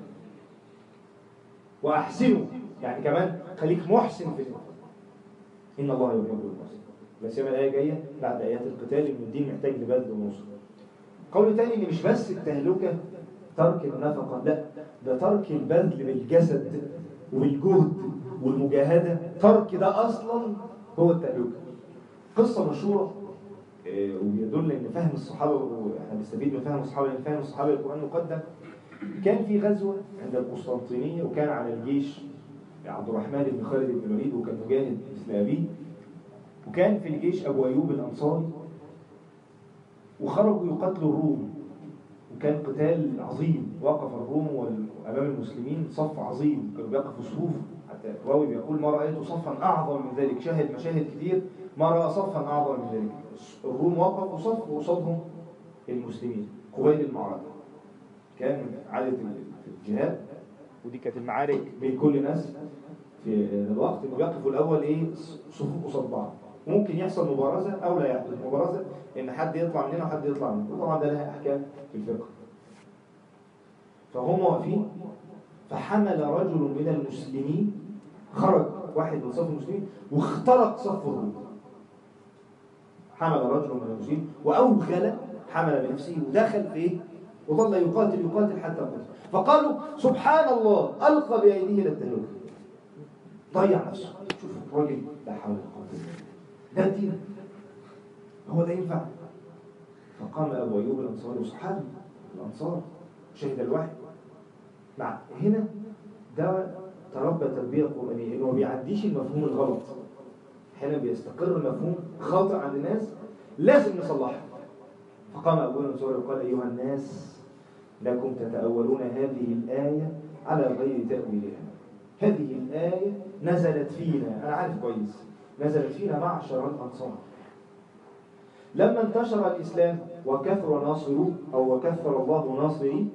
وأحسنوا يعني كمان خليك محسن في الإنفاق إن الله يحب المحسن بس يوم الآية جاية بعد آيات القتال إن الدين محتاج لبذل ونصر قول تاني إن مش بس التهلكة ترك النفقة لا ده ترك البذل بالجسد وبالجهد والمجاهدة ترك ده أصلا هو التهلكة قصة مشهورة وبيدل ان فهم الصحابة واحنا بنستفيد من فهم الصحابة لان فهم الصحابة للقرآن مقدم كان في غزوة عند القسطنطينية وكان على الجيش عبد الرحمن بن خالد بن الوليد وكان مجاهد مثل أبيه وكان في الجيش أبو أيوب الأنصاري وخرجوا يقاتلوا الروم وكان قتال عظيم وقف الروم أمام المسلمين صف عظيم كانوا بيقفوا صفوف حتى الراوي بيقول ما رأيت صفا أعظم من ذلك شاهد مشاهد كتير ما رأى صفا أعظم من ذلك الروم وقفوا صف وقصادهم المسلمين قبيل المعركة كان عادة الجهاد ودي كانت المعارك بين كل ناس في الوقت انه بيقفوا الاول ايه صفوف قصاد بعض ممكن يحصل مبارزه او لا يحدث مبارزه ان حد يطلع من هنا وحد يطلع من هنا وطبعا ده لها احكام في الفقه فهم واقفين فحمل رجل من المسلمين خرج واحد من صف المسلمين واخترق صف الروم حمل رجل من المسلمين واوغل حمل بنفسه ودخل في ايه وظل يقاتل يقاتل حتى قتل فقالوا سبحان الله ألقى بأيديه إلى التهلكة ضيع نفسه شوف الراجل لا حول ولا قوة إلا بالله ده الدين هو ده ينفع فقام أبو أيوب الأنصاري وصحابي الأنصار شهد الوحي مع هنا ده تربى تربية قرآنية إنه ما بيعديش المفهوم الغلط أحيانا بيستقر المفهوم خاطئ عند الناس لازم نصلحه فقام أبو الأنصاري وقال أيها الناس لكم تتأولون هذه الآية على غير تأويلها هذه الآية نزلت فينا أنا عارف كويس نزلت فينا معشر الأنصار لما انتشر الإسلام وكثر ناصره أو وكثر الله ناصري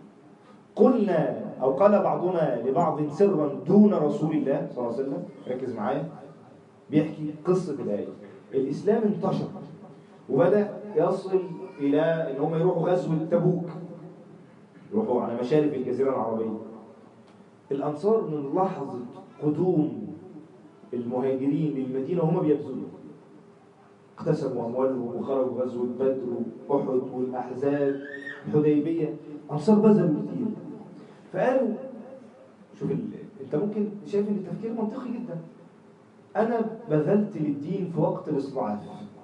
قلنا أو قال بعضنا لبعض سرا دون رسول الله صلى الله عليه وسلم ركز معايا بيحكي قصة الآية الإسلام انتشر وبدأ يصل إلى إن هم يروحوا غزو تبوك يروحوا على مشارف الجزيرة العربية الأنصار من لحظة قدوم المهاجرين للمدينة وهم بيبذلوا اقتسموا أموالهم وخرجوا غزوة بدر وأحد والأحزاب الحديبية أنصار بذلوا كتير فقالوا شوف ال... أنت ممكن شايف إن التفكير منطقي جدا أنا بذلت للدين في وقت الاستضعاف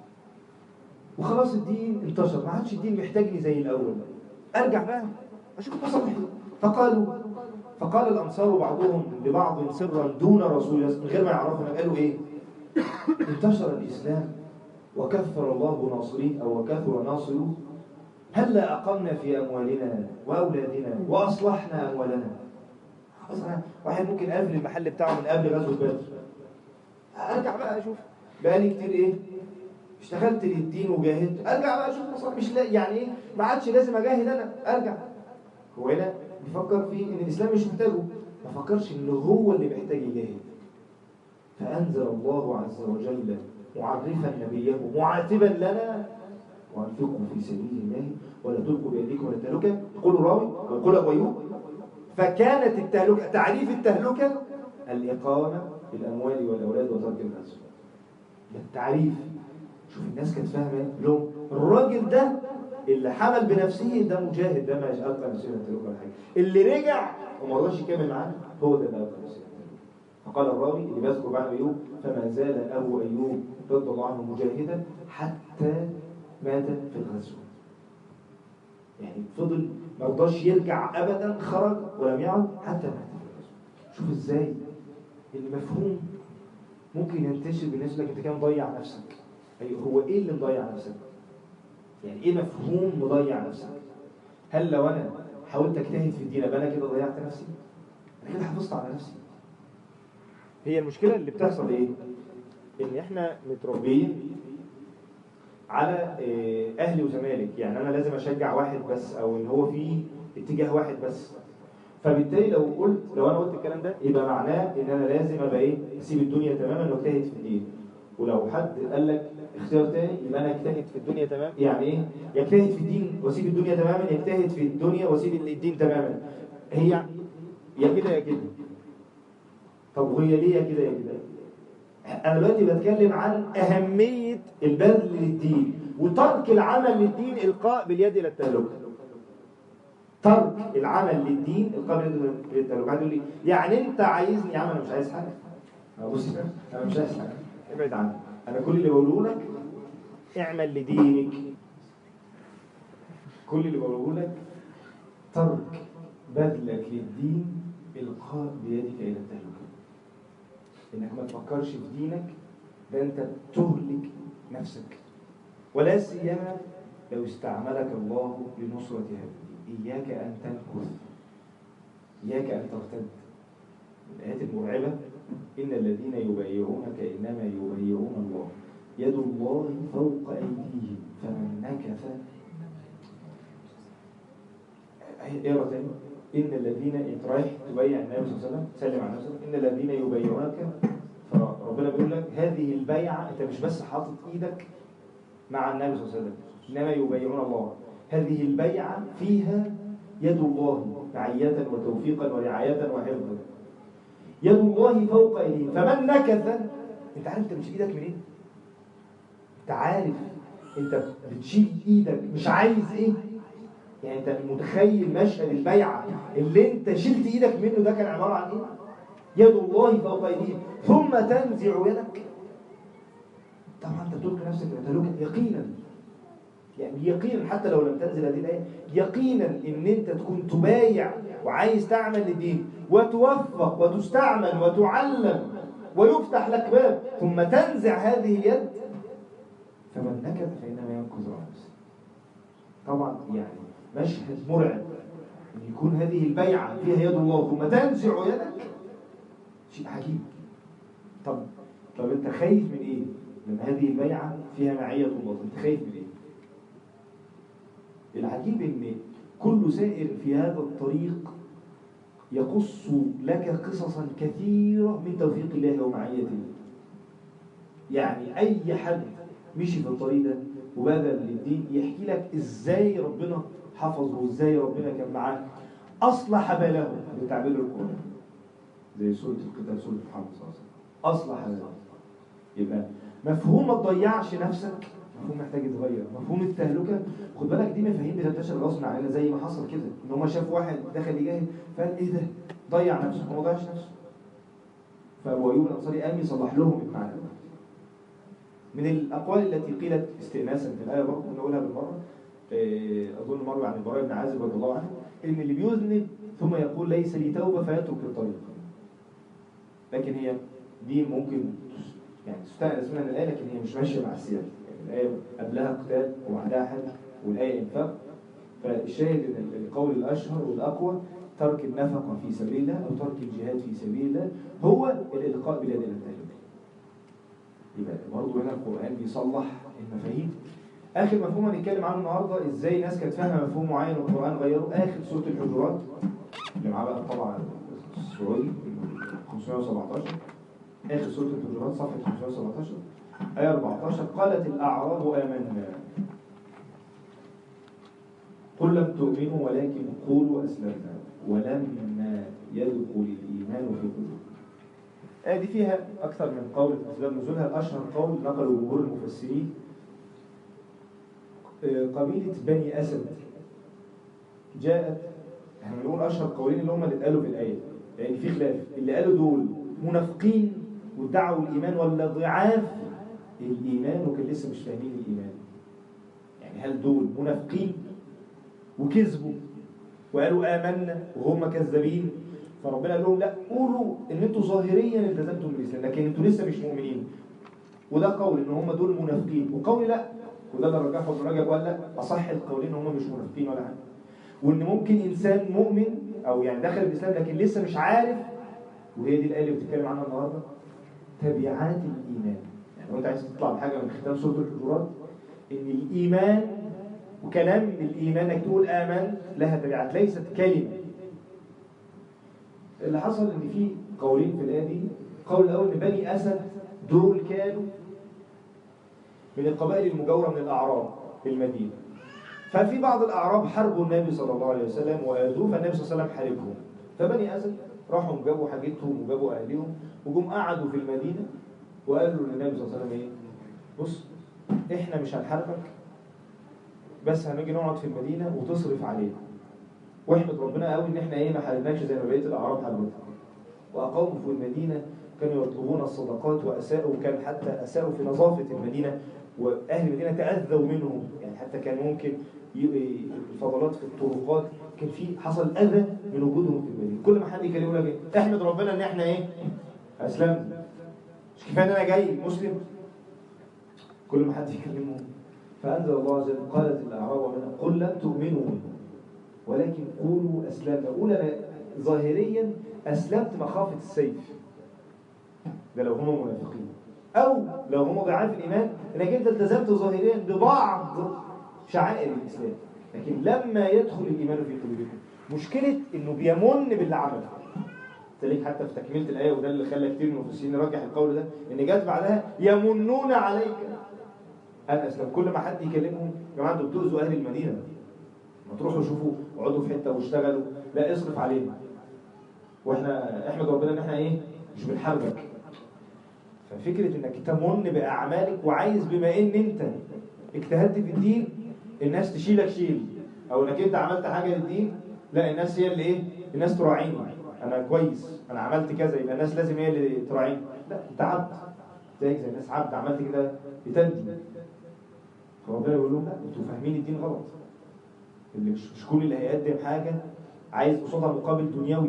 وخلاص الدين انتشر ما عادش الدين محتاجني زي الأول ارجع بقى اشوف بصلح فقالوا فقال الانصار بعضهم لبعض سرا دون رسول الله من غير ما يعرفوا قالوا ايه انتشر الاسلام وكثر الله ناصريه او وكثر ناصره هلا اقمنا في اموالنا واولادنا واصلحنا اموالنا اصلا واحد ممكن قبل المحل بتاعه من قبل غزوه بدر ارجع بقى اشوف بقالي كتير ايه اشتغلت للدين وجاهدت ارجع بقى اشوف مصالح مش لا يعني ايه ما عادش لازم اجاهد انا ارجع هو هنا بيفكر في ان الاسلام مش محتاجه ما فكرش ان هو اللي محتاج يجاهد فانزل الله عز وجل معرفا نبيه معاتبا لنا وانفقوا في سبيل الله ولا تلقوا بايديكم الى التهلكه يقول الراوي ويقول ابو ايوب فكانت التهلكه تعريف التهلكه الاقامه في الاموال والاولاد وترك الغزو ده التعريف شوف الناس كانت فاهمه ايه لهم الراجل ده اللي حمل بنفسه ده مجاهد ده ما القى نفسه التهلكه ولا حاجه اللي رجع وما رضاش يكمل معاه هو ده اللي القى نفسه فقال الراوي اللي بيذكر بعد ايوب فما زال ابو ايوب رضي الله عنه مجاهدا حتى مات في الغزو يعني فضل ما رضاش يرجع ابدا خرج ولم يعد حتى مات في الغزو شوف ازاي المفهوم ممكن ينتشر بالنسبه لك انت كده مضيع نفسك أي هو ايه اللي مضيع نفسك يعني ايه مفهوم مضيع نفسك هل لو انا حاولت اجتهد في الدين ابقى انا كده ضيعت نفسي انا كده حافظت على نفسي هي المشكلة اللي بتحصل ايه ان احنا متربيين على إيه، اهلي وزمالك يعني انا لازم اشجع واحد بس او ان هو في اتجاه واحد بس فبالتالي لو قلت لو انا قلت الكلام ده يبقى معناه ان انا لازم ابقى ايه اسيب الدنيا تماما واجتهد في الدين ولو حد قال لك اختيار تاني يبقى انا اجتهد في الدنيا تمام يعني ايه يجتهد في الدين واسيب الدنيا تماما يجتهد في الدنيا واسيب الدين تماما هي يا كده يا كده طب وهي ليه يا كده يا كده انا دلوقتي بتكلم عن اهميه البذل للدين وترك العمل للدين القاء باليد الى التهلكه ترك العمل للدين القاء باليد الى التهلكه قاعد يقول لي يعني انت عايزني يا عم انا مش عايز حاجه أه بص انا مش عايز حاجه ابعد عني انا كل اللي بقوله لك اعمل لدينك كل اللي بقوله لك ترك بذلك للدين القاء بيدك الى التهلكه انك ما تفكرش في دينك ده انت بتهلك نفسك ولا سيما لو استعملك الله لنصرة هذا الدين إياك أن تنكث إياك أن ترتد الآيات المرعبة إن الذين يبايعونك إنما يبايعون الله يد الله فوق أيديهم فمن نكث اقرا تاني إن الذين أنت رايح تبايع النبي صلى الله عليه وسلم سلم على نفسك إن الذين يبايعونك فربنا بيقول لك هذه البيعة أنت مش بس حاطط إيدك مع النبي صلى الله عليه وسلم إنما يبايعون الله هذه البيعة فيها يد الله رعية وتوفيقا ورعاية وحفظا يد الله فوق ايديهم فمن نكث انت عارف انت مش ايدك منين انت عارف انت بتشيل ايدك مش عايز ايه يعني انت متخيل مشهد البيعه اللي انت شلت ايدك منه ده كان عباره عن ايه يد الله فوق ايديهم ثم تنزع يدك طبعا انت تلقي نفسك تهلكا يقينا يعني يقينا حتى لو لم تنزل هذه الايه يقينا ان انت تكون تبايع وعايز تعمل لدين وتوفق وتستعمل وتعلم ويفتح لك باب ثم تنزع هذه اليد فمن نكث فانما ينكث على نفسه طبعا يعني مشهد مرعب ان يكون هذه البيعه فيها يد الله ثم تنزع يدك شيء عجيب طب طب انت خايف من ايه؟ من هذه البيعه فيها معيه الله انت خايف من ايه؟ العجيب ان كل سائر في هذا الطريق يقص لك قصصا كثيرة من توفيق الله ومعيته يعني أي حد مشي في الطريق ده وبذل للدين يحكي لك إزاي ربنا حفظه وإزاي ربنا كان معاه أصلح باله بتعبير القرآن زي سورة القتال سورة محمد صلى الله عليه وسلم أصلح باله يبقى مفهوم ما تضيعش نفسك مفهوم محتاج يتغير مفهوم التهلكه خد بالك دي مفاهيم بتنتشر غصب عننا زي ما حصل كده ان هم شاف واحد دخل يجاهد فقال ايه ده ضيع نفسه هو ما ضيعش نفسه فابو ايوب الانصاري قام يصلح لهم المعنى ده من الاقوال التي قيلت استئناسا في الايه برضه نقولها بالمره إيه، اظن مروي عن البراء بن عازب رضي الله عنه ان اللي بيذنب ثم يقول ليس لي توبه فيترك الطريق لكن هي دي ممكن يعني تستأنس منها الآية لكن هي مش ماشية مع السياق يعني الآية قبلها قتال وبعدها حج والآية إنفاق فالشاهد إن القول الأشهر والأقوى ترك النفقة في سبيل الله أو ترك الجهاد في سبيل الله هو الإلقاء بلاد التهلكة يبقى برضه هنا القرآن بيصلح المفاهيم آخر مفهوم هنتكلم عنه النهاردة إزاي ناس كانت فاهمة مفهوم معين والقرآن غيره آخر سورة الحجرات اللي معاه بقى طبعا السعودي 517 آخر سورة الحجرات صفحة 517 آية 14 قالت الأعراب آمنا قل لم تؤمنوا ولكن قولوا أسلمنا ولما يدخل الإيمان في قلوبكم الآية دي فيها أكثر من قول في أسباب نزولها الأشهر قول نقله جمهور المفسرين آه، قبيلة بني أسد جاءت احنا بنقول أشهر قولين اللي هم اللي اتقالوا في الآية لأن في خلاف اللي قالوا دول منافقين وادعوا الإيمان ولا ضعاف الإيمان وكان لسه مش فاهمين الإيمان يعني هل دول منافقين وكذبوا وقالوا آمنا وهم كذابين فربنا قال لهم لا قولوا ان انتوا ظاهريا التزمتم بالاسلام لكن انتوا لسه مش مؤمنين وده قول ان هم دول منافقين وقول لا وده اللي رجحه ابن رجب قال لا اصح القولين ان هم مش منافقين ولا حاجه وان ممكن انسان مؤمن او يعني دخل الاسلام لكن لسه مش عارف وهي دي الايه اللي بتتكلم عنها النهارده تبعات الايمان يعني لو انت عايز تطلع بحاجه من ختام سوره الحجرات ان الايمان وكلام الايمان انك تقول امن لها تبعات ليست كلمه اللي حصل ان في قولين في الايه دي قول الاول ان بني اسد دول كانوا من القبائل المجاوره من الاعراب في المدينه ففي بعض الاعراب حاربوا النبي صلى الله عليه وسلم واذوه فالنبي صلى الله عليه وسلم حاربهم فبني اسد راحوا جابوا حاجتهم وجابوا اهلهم وجم قعدوا في المدينه وقالوا للنبي صلى الله عليه وسلم ايه بص احنا مش هنحاربك بس هنيجي نقعد في المدينه وتصرف علينا واحمد ربنا قوي ان احنا ايه ما حاربناكش زي ما بقيه الاعراب حاربتنا واقاموا في المدينه كانوا يطلبون الصدقات واساءوا كان حتى اساءوا في نظافه المدينه واهل المدينه تاذوا منهم يعني حتى كان ممكن ي- الفضلات في الطرقات كان في حصل اذى من وجودهم في المدينه كل ما حد يكلمه لك ايه احمد ربنا ان احنا ايه اسلمنا مش كفايه ان انا جاي مسلم كل ما حد يكلمه فانزل الله عز وجل قالت الاعراب منها قل لم تؤمنوا ولكن قولوا اسلمنا قول انا ظاهريا اسلمت مخافه السيف ده لو هم منافقين او لو هم ضعاف الايمان انك انت التزمت ظاهريا ببعض شعائر الاسلام لكن لما يدخل الايمان في قلوبكم مشكله انه بيمن باللي عمله تلاقيك حتى في تكمله الايه وده اللي خلى كتير من المفسرين يرجح القول ده ان جت بعدها يمنون عليك ان اسلم كل ما حد يكلمهم يا جماعه انتوا بتؤذوا اهل المدينه ما تروحوا شوفوا اقعدوا في حته واشتغلوا لا اصرف علينا واحنا احمد ربنا ان احنا ايه مش بنحاربك ففكره انك تمن باعمالك وعايز بما ان انت اجتهدت في الدين الناس تشيلك شيل او انك انت عملت حاجه للدين لا الناس هي اللي ايه الناس تراعيني انا كويس انا عملت كذا يبقى الناس لازم هي اللي تراعيني لا انت عبد زيك زي الناس عبد عملت كده بتندي فربنا يقول لهم لا انتوا فاهمين الدين غلط اللي مش, مش كل اللي هيقدم حاجه عايز قصادها مقابل دنيوي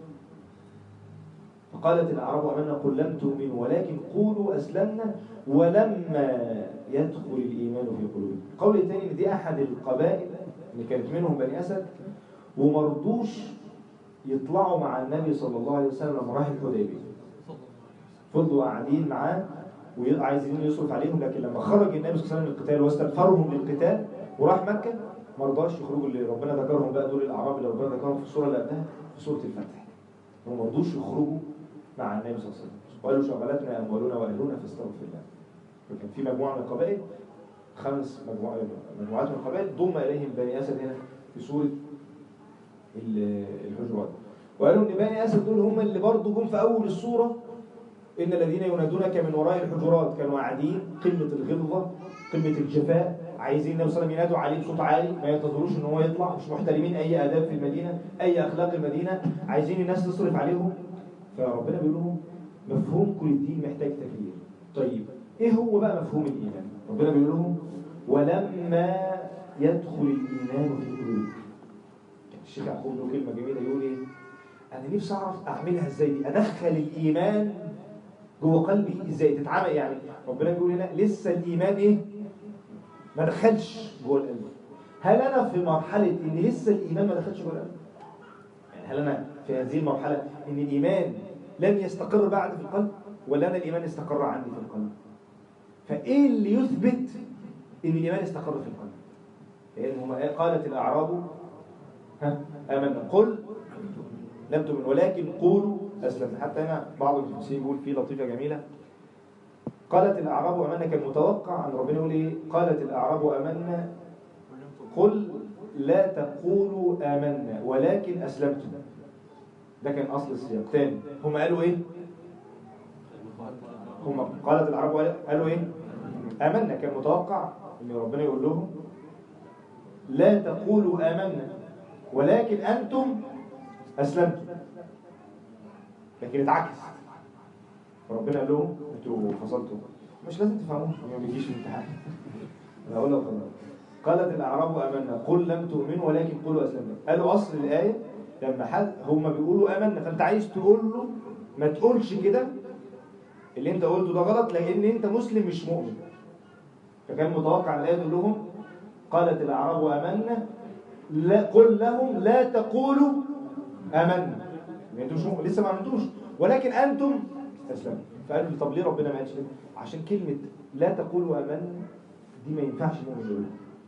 فقالت الأعراب أمنا قل لم تؤمنوا ولكن قولوا أسلمنا ولما يدخل الإيمان في قلوبكم القول الثاني إن دي أحد القبائل اللي كانت منهم بني أسد ومرضوش يطلعوا مع النبي صلى الله عليه وسلم لما راح الحديبية فضلوا قاعدين معاه وعايزين يصرف عليهم لكن لما خرج النبي صلى الله عليه وسلم للقتال واستغفرهم للقتال وراح مكة ما رضاش يخرجوا اللي ربنا ذكرهم بقى دول الأعراب اللي ربنا ذكرهم في السورة اللي قبلها في سورة الفتح هم ما رضوش يخرجوا مع النبي صلى الله عليه وسلم وقالوا شغلتنا أموالنا وأهلنا فاستغفر الله فكان في مجموعة من القبائل خمس مجموعات مجموعات من القبائل ضم إليهم بني أسد هنا في سورة الحجرات وقالوا إن بني أسد دول هم اللي برضه جم في أول السورة إن الذين ينادونك من وراء الحجرات كانوا قاعدين قمة الغلظة قمة الجفاء عايزين النبي صلى الله عليه وسلم ينادوا عليه بصوت عالي ما ينتظروش ان هو يطلع مش محترمين اي اداب في المدينه اي اخلاق المدينه عايزين الناس تصرف عليهم فربنا بيقول لهم مفهوم كل الدين محتاج تغيير طيب ايه هو بقى مفهوم الايمان ربنا بيقول لهم ولما يدخل الايمان في قلوبكم الشيخ يعقوب له كلمه جميله يقول ايه انا نفسي اعرف اعملها ازاي دي ادخل الايمان جوه قلبي ازاي تتعامل يعني ربنا بيقول هنا لسه الايمان ايه ما دخلش جوه القلب هل انا في مرحله ان لسه الايمان ما دخلش جوه القلب يعني هل انا في هذه المرحله ان الايمان لم يستقر بعد في القلب ولا انا الايمان استقر عندي في القلب فايه اللي يثبت ان الايمان استقر في القلب لان هما قالت الاعراب ها امنا قل لم تؤمن ولكن قولوا اسلمنا حتى هنا بعض المفسرين بيقول في لطيفه جميله قالت الأعراب أمنا كان متوقع أن ربنا يقول إيه قالت الأعراب أمنا قل لا تقولوا آمنا ولكن أسلمتم ده كان أصل السياق تاني هم قالوا إيه هم قالت الأعراب قالوا إيه آمنا كان متوقع أن ربنا يقول لهم لا تقولوا آمنا ولكن أنتم أسلمتم لكن اتعكس فربنا قال لهم انتوا فصلتوا مش لازم تفهموه ما بيجيش الامتحان انا اقول لك خلاص قالت الاعراب امنا قل لم تؤمنوا ولكن قولوا اسلمنا قالوا اصل الايه لما حد هم بيقولوا امنا فانت عايز تقول له ما تقولش كده اللي انت قلته ده غلط لان انت مسلم مش مؤمن فكان متوقع الايه تقول لهم قالت الاعراب امنا لا قل لهم لا تقولوا امنا انتوا مش مؤمن. لسه ما عملتوش ولكن انتم اسلموا فقالوا لي طب ليه ربنا ما قالش كده عشان كلمه لا تقولوا امنا دي ما ينفعش مؤمن يقولها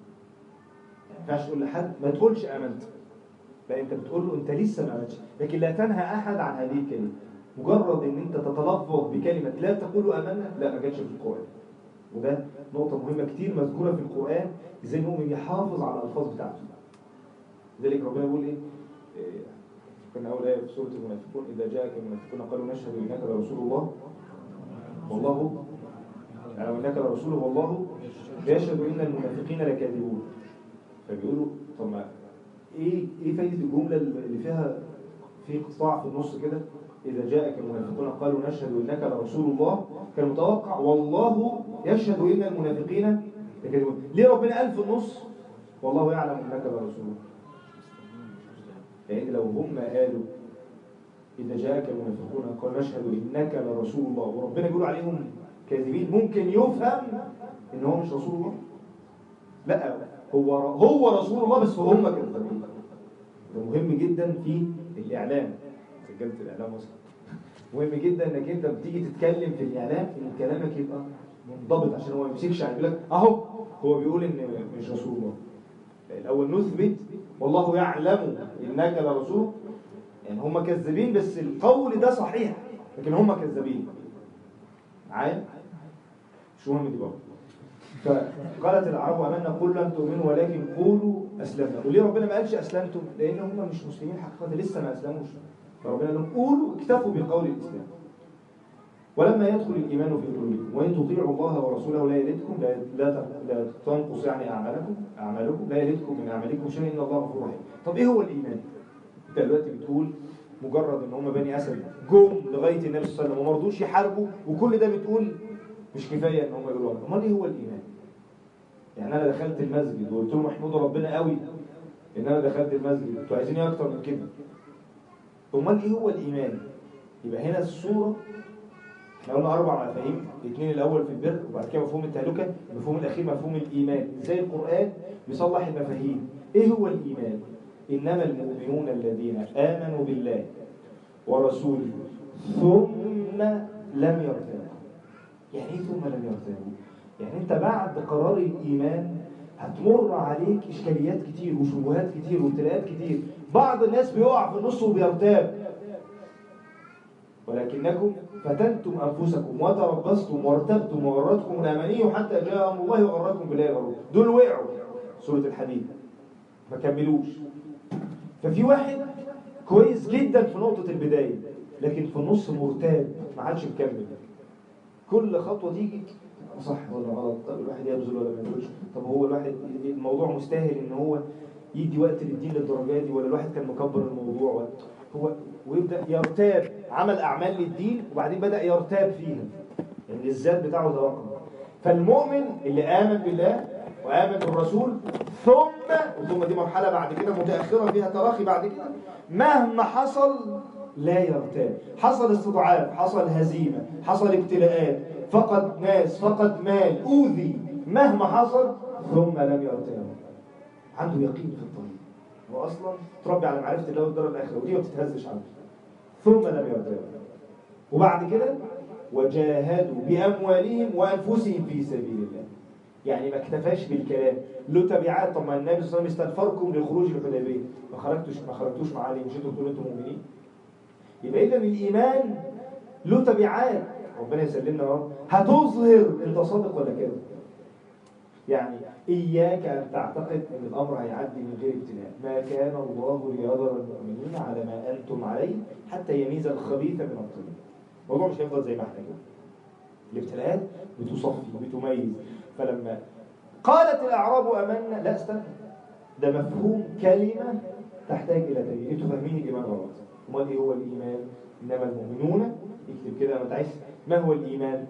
ما ينفعش تقول لحد ما تقولش امنت لا انت بتقول له انت لسه ما امنتش لكن لا تنهى احد عن هذه الكلمه مجرد ان انت تتلفظ بكلمه لا تقولوا امنا لا ما جاتش في القران وده نقطه مهمه كتير مذكوره في القران ازاي المؤمن يحافظ على الالفاظ بتاعته لذلك ربنا يقول ايه كنا أول آية في سورة المنافقون إذا جاءك المنافقون قالوا نشهد إنك لرسول الله والله يعني إنك لرسول والله يشهد إن المنافقين لكاذبون فبيقولوا طب ما إيه إيه فايدة الجملة اللي فيها في قطاع في النص كده إذا جاءك المنافقون قالوا نشهد إنك لرسول الله كان متوقع والله يشهد إن المنافقين لكاذبون ليه ربنا قال في النص والله يعلم إنك لرسول الله لأن لو هم قالوا إذا جاءك المنافقون قالوا نشهد إنك لرسول الله وربنا يقول عليهم كاذبين ممكن يفهم إن هو مش رسول الله لا هو هو رسول الله بس هم كذابين ده مهم جدا في الإعلام رجالة الإعلام وصل مهم جدا إنك أنت بتيجي تتكلم في الإعلام إن كلامك يبقى منضبط عشان هو ما يمسكش يعني يقول لك أهو هو بيقول إن مش رسول الله الأول نثبت والله يعلم إنك لرسول يعني هم كذابين بس القول ده صحيح لكن هم كذابين معايا مش مهم دي برضه فقالت العرب امنا قل لم تؤمنوا ولكن قولوا اسلمنا وليه ربنا ما قالش اسلمتم لان هم مش مسلمين حقيقه لسه ما اسلموش فربنا لهم قولوا اكتفوا بقول الاسلام ولما يدخل الإيمان في قلوبكم وإن تطيعوا الله ورسوله لا يلدكم لا لا لا تنقص يعني أعمالكم أعمالكم لا يلدكم من أعمالكم شيء إن الله غفور رحيم طب إيه هو الإيمان؟ أنت دلوقتي بتقول مجرد إن هم بني أسد جم لغاية النبي صلى الله عليه وسلم وما رضوش يحاربوا وكل ده بتقول مش كفاية إن هم يقولوا أمال إيه هو الإيمان؟ يعني أنا دخلت المسجد وقلت لهم احمدوا ربنا قوي إن أنا دخلت المسجد أنتوا عايزين إيه أكتر من كده؟ أمال إيه هو الإيمان؟ يبقى هنا الصورة احنا قلنا اربع مفاهيم الاثنين الاول في البر وبعد كده مفهوم التهلكه المفهوم الاخير مفهوم الايمان ازاي القران بيصلح المفاهيم ايه هو الايمان انما المؤمنون الذين امنوا بالله ورسوله ثم لم يرتابوا يعني ايه ثم لم يرتابوا يعني انت بعد قرار الايمان هتمر عليك اشكاليات كتير وشبهات كتير وابتلاءات كتير بعض الناس بيقع في النص وبيرتاب ولكنكم فتنتم أنفسكم وتربصتم وارتبتم وغرتكم الأماني حتى جاء أمر الله وغركم بالله الغرور دول وقعوا سورة الحديد ما كملوش ففي واحد كويس جدا في نقطة البداية لكن في النص مرتاب ما عادش مكمل كل خطوة تيجي صح ولا غلط طب الواحد يبذل ولا ما يبذلش طب هو الواحد الموضوع مستاهل ان هو يدي وقت للدين للدرجات دي ولا الواحد كان مكبر الموضوع ولا هو ويبدا يرتاب عمل اعمال للدين وبعدين بدا يرتاب فيها يعني الذات بتاعه توقف فالمؤمن اللي امن بالله وامن بالرسول ثم وثم دي مرحله بعد كده متاخره فيها تراخي بعد كده مهما حصل لا يرتاب حصل استضعاف حصل هزيمه حصل ابتلاءات فقد ناس فقد مال اوذي مهما حصل ثم لم يرتاب عنده يقين في الطريق هو اصلا تربي على معرفه الله والدار الاخره ودي ما بتتهزش عنه ثم لم يرتاب وبعد كده وجاهدوا باموالهم وانفسهم في سبيل الله يعني ما اكتفاش بالكلام له تبعات طب ما النبي صلى الله عليه وسلم استغفركم للخروج الحديبيه ما خرجتوش ما خرجتوش معاه ليه مش انتوا بتقولوا انتم مؤمنين يبقى اذا الايمان له تبعات ربنا يسلمنا يا رب هتظهر انت صادق ولا كده يعني إياك أن تعتقد أن الأمر هيعدي من غير ابتلاء ما كان الله ليذر المؤمنين على ما أنتم عليه حتى يميز الخبيث من الطيب الموضوع مش هيفضل زي ما احنا كده الابتلاءات بتصفي بتميز فلما قالت الأعراب أمنا لا استنى ده مفهوم كلمة تحتاج إلى تغيير انتوا فاهمين الإيمان غلط امال إيه هو الإيمان إنما المؤمنون اكتب كده ما تعيش ما هو الإيمان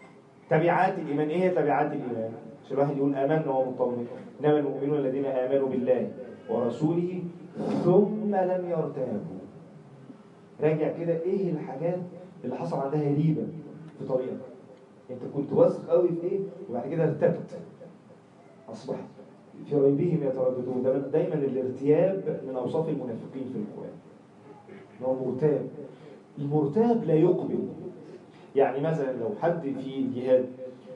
تبعات الإيمان إيه هي تبعات الإيمان عشان الواحد يقول آمنا وهو مطمئن إنما المؤمنون الذين آمنوا بالله ورسوله ثم لم يرتابوا راجع كده إيه الحاجات اللي حصل عندها ريبة في طريقك أنت كنت واثق قوي في إيه وبعد كده ارتبت أصبحت في ريبهم يترددون ده دايما الارتياب من أوصاف المنافقين في القرآن إن هو مرتاب المرتاب لا يقبل يعني مثلا لو حد في الجهاد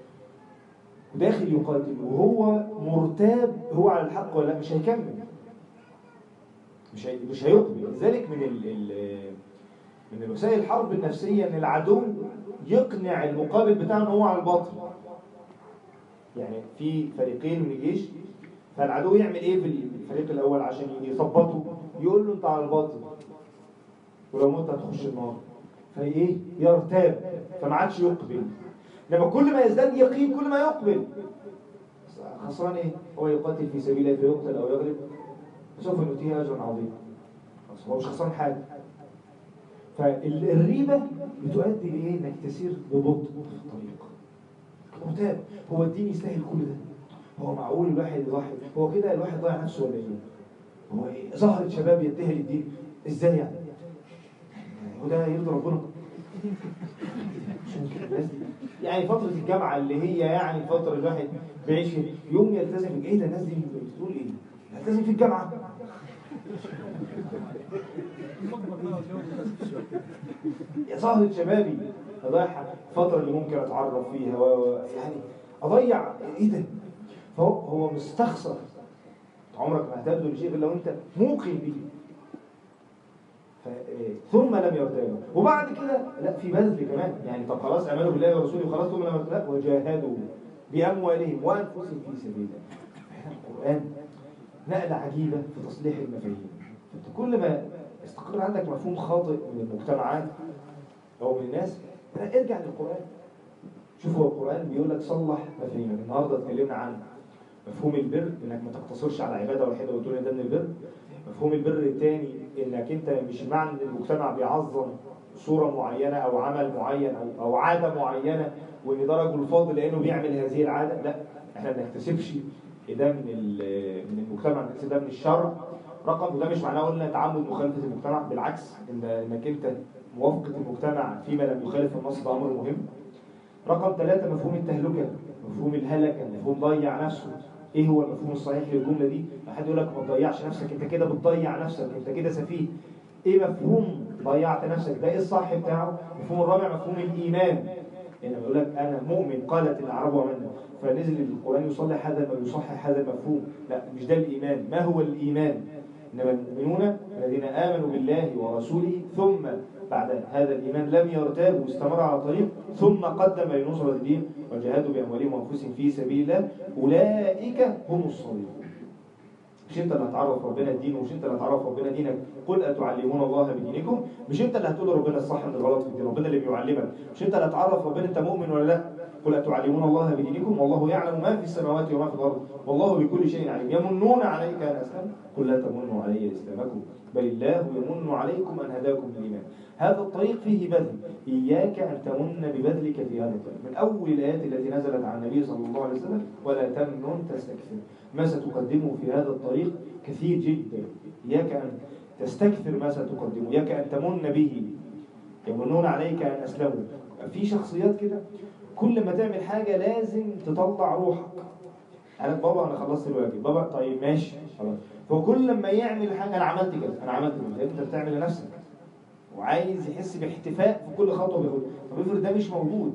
وداخل يقاتل وهو مرتاب هو على الحق ولا مش هيكمل مش هي... مش هيقبل لذلك من ال... ال... من الوسائل الحرب النفسيه ان العدو يقنع المقابل بتاعه ان هو على الباطل يعني في فريقين من الجيش فالعدو يعمل ايه في الفريق الاول عشان يثبطه يقول له انت على الباطل ولو مت هتخش النار فايه يرتاب فما عادش يقبل لما كل ما يزداد يقين كل ما يقبل خسران ايه هو يقاتل في سبيل الله فيقتل او يغلب سوف نؤتيه اجرا عظيما هو مش خسران حاجه فالريبه بتؤدي لايه انك تسير ببطء في الطريق مرتاب هو الدين يستاهل كل ده هو معقول الواحد يضحي هو كده الواحد ضيع نفسه ولا ايه هو إيه؟ ظهرت شباب يتهل الدين ازاي يعني وده يرضي ربنا يعني فترة الجامعة اللي هي يعني فترة الواحد بيعيش فيها يوم يلتزم ايه ده الناس دي بتقول ايه؟ يلتزم في الجامعة يا ظهرت شبابي اضيع الفترة اللي ممكن اتعرف فيها و... يعني اضيع ايه ده؟ فهو هو مستخسر عمرك ما هتبذل شيء غير لو انت موقن بيه ثم لم يرتابوا وبعد كده لا في بذل كمان يعني طب خلاص امنوا بالله ورسوله وخلاص ثم لم لا وجاهدوا باموالهم وانفسهم في سبيل الله القران نقله عجيبه في تصليح المفاهيم فانت كل ما استقر عندك مفهوم خاطئ من المجتمعات او من الناس لا ارجع للقرآن شوف هو القرآن بيقول لك صلح مفاهيمك النهارده اتكلمنا عن مفهوم البر انك ما تقتصرش على عباده واحده وتقول ان ده من البر مفهوم البر الثاني انك انت مش معنى ان المجتمع بيعظم صوره معينه او عمل معين او او عاده معينه وان ده رجل فاضل لانه بيعمل هذه العاده لا احنا ما نكتسبش ده من ال- من المجتمع نكتسب ده من الشرع رقم وده مش معناه قلنا تعمد مخالفه المجتمع بالعكس ان انك انت موافقه المجتمع فيما لم يخالف النص ده امر مهم رقم ثلاثة مفهوم التهلكة مفهوم الهلكة مفهوم ضيع نفسه ايه هو المفهوم الصحيح للجملة دي حد يقول لك ما تضيعش نفسك انت كده بتضيع نفسك انت كده سفيه ايه مفهوم ضيعت نفسك ده ايه الصح بتاعه المفهوم الرابع مفهوم الايمان يعني يقول لك انا مؤمن قالت الاعراب ومنا فنزل القران يصلح هذا يصحح هذا المفهوم لا مش ده الايمان ما هو الايمان انما المؤمنون الذين امنوا بالله ورسوله ثم بعد هذا الإيمان لم يرتابوا واستمر على طريق ثم قدم لنصرة الدين وجاهدوا بأموالهم وأنفسهم في سبيل الله أولئك هم الصادقون مش انت اللي هتعرف ربنا الدين ومش انت اللي هتعرف ربنا دينك قل اتعلمون الله بدينكم مش انت اللي هتقول لربنا الصح من الغلط في الدين ربنا اللي بيعلمك مش انت اللي هتعرف ربنا انت مؤمن ولا لا قل اتعلمون الله بدينكم والله يعلم ما في السماوات وما في الارض والله بكل شيء عليم يمنون عليك ان اسلموا قل لا تمنوا علي اسلامكم بل الله يمن عليكم ان هداكم للايمان هذا الطريق فيه بذل إياك أن تمن ببذلك في هذا الطريق من أول الآيات التي نزلت عن النبي صلى الله عليه وسلم ولا تمنن تستكثر ما ستقدمه في هذا الطريق كثير جدا إياك أن تستكثر ما ستقدمه إياك أن تمن به يمنون عليك أن أسلموا في شخصيات كده كل ما تعمل حاجة لازم تطلع روحك أنا بابا أنا خلصت الواجب بابا طيب ماشي خلاص فكل ما يعمل حاجة أنا عملت كده أنا عملت كده أنت بتعمل لنفسك وعايز يحس باحتفاء في كل خطوه بياخدها طب افرض ده مش موجود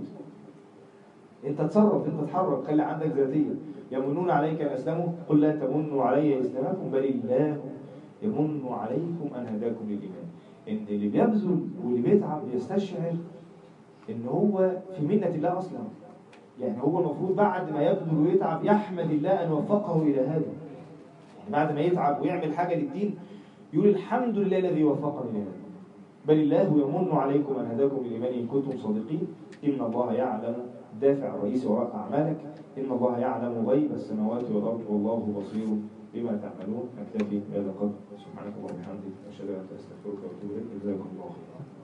انت تصرف انت اتحرك خلي عندك ذاتيه يمنون عليك ان اسلموا قل لا تمنوا علي اسلامكم بل الله يمن عليكم ان هداكم للايمان ان اللي بيبذل واللي بيتعب بيستشعر ان هو في منه الله اصلا يعني هو المفروض بعد ما يبذل ويتعب يحمد الله ان وفقه الى هذا يعني بعد ما يتعب ويعمل حاجه للدين يقول الحمد لله الذي وفقني لهذا بل الله يمن عليكم أن هداكم للإيمان إن كنتم صادقين إن الله يعلم الدافع الرئيسي وراء أعمالك إن الله يعلم غيب السماوات والأرض والله بصير بما تعملون أكتفي بهذا القدر سبحانك اللهم وبحمدك أشهد أن لا إله إلا أنت أستغفرك وأتوب إليك جزاكم الله خيرا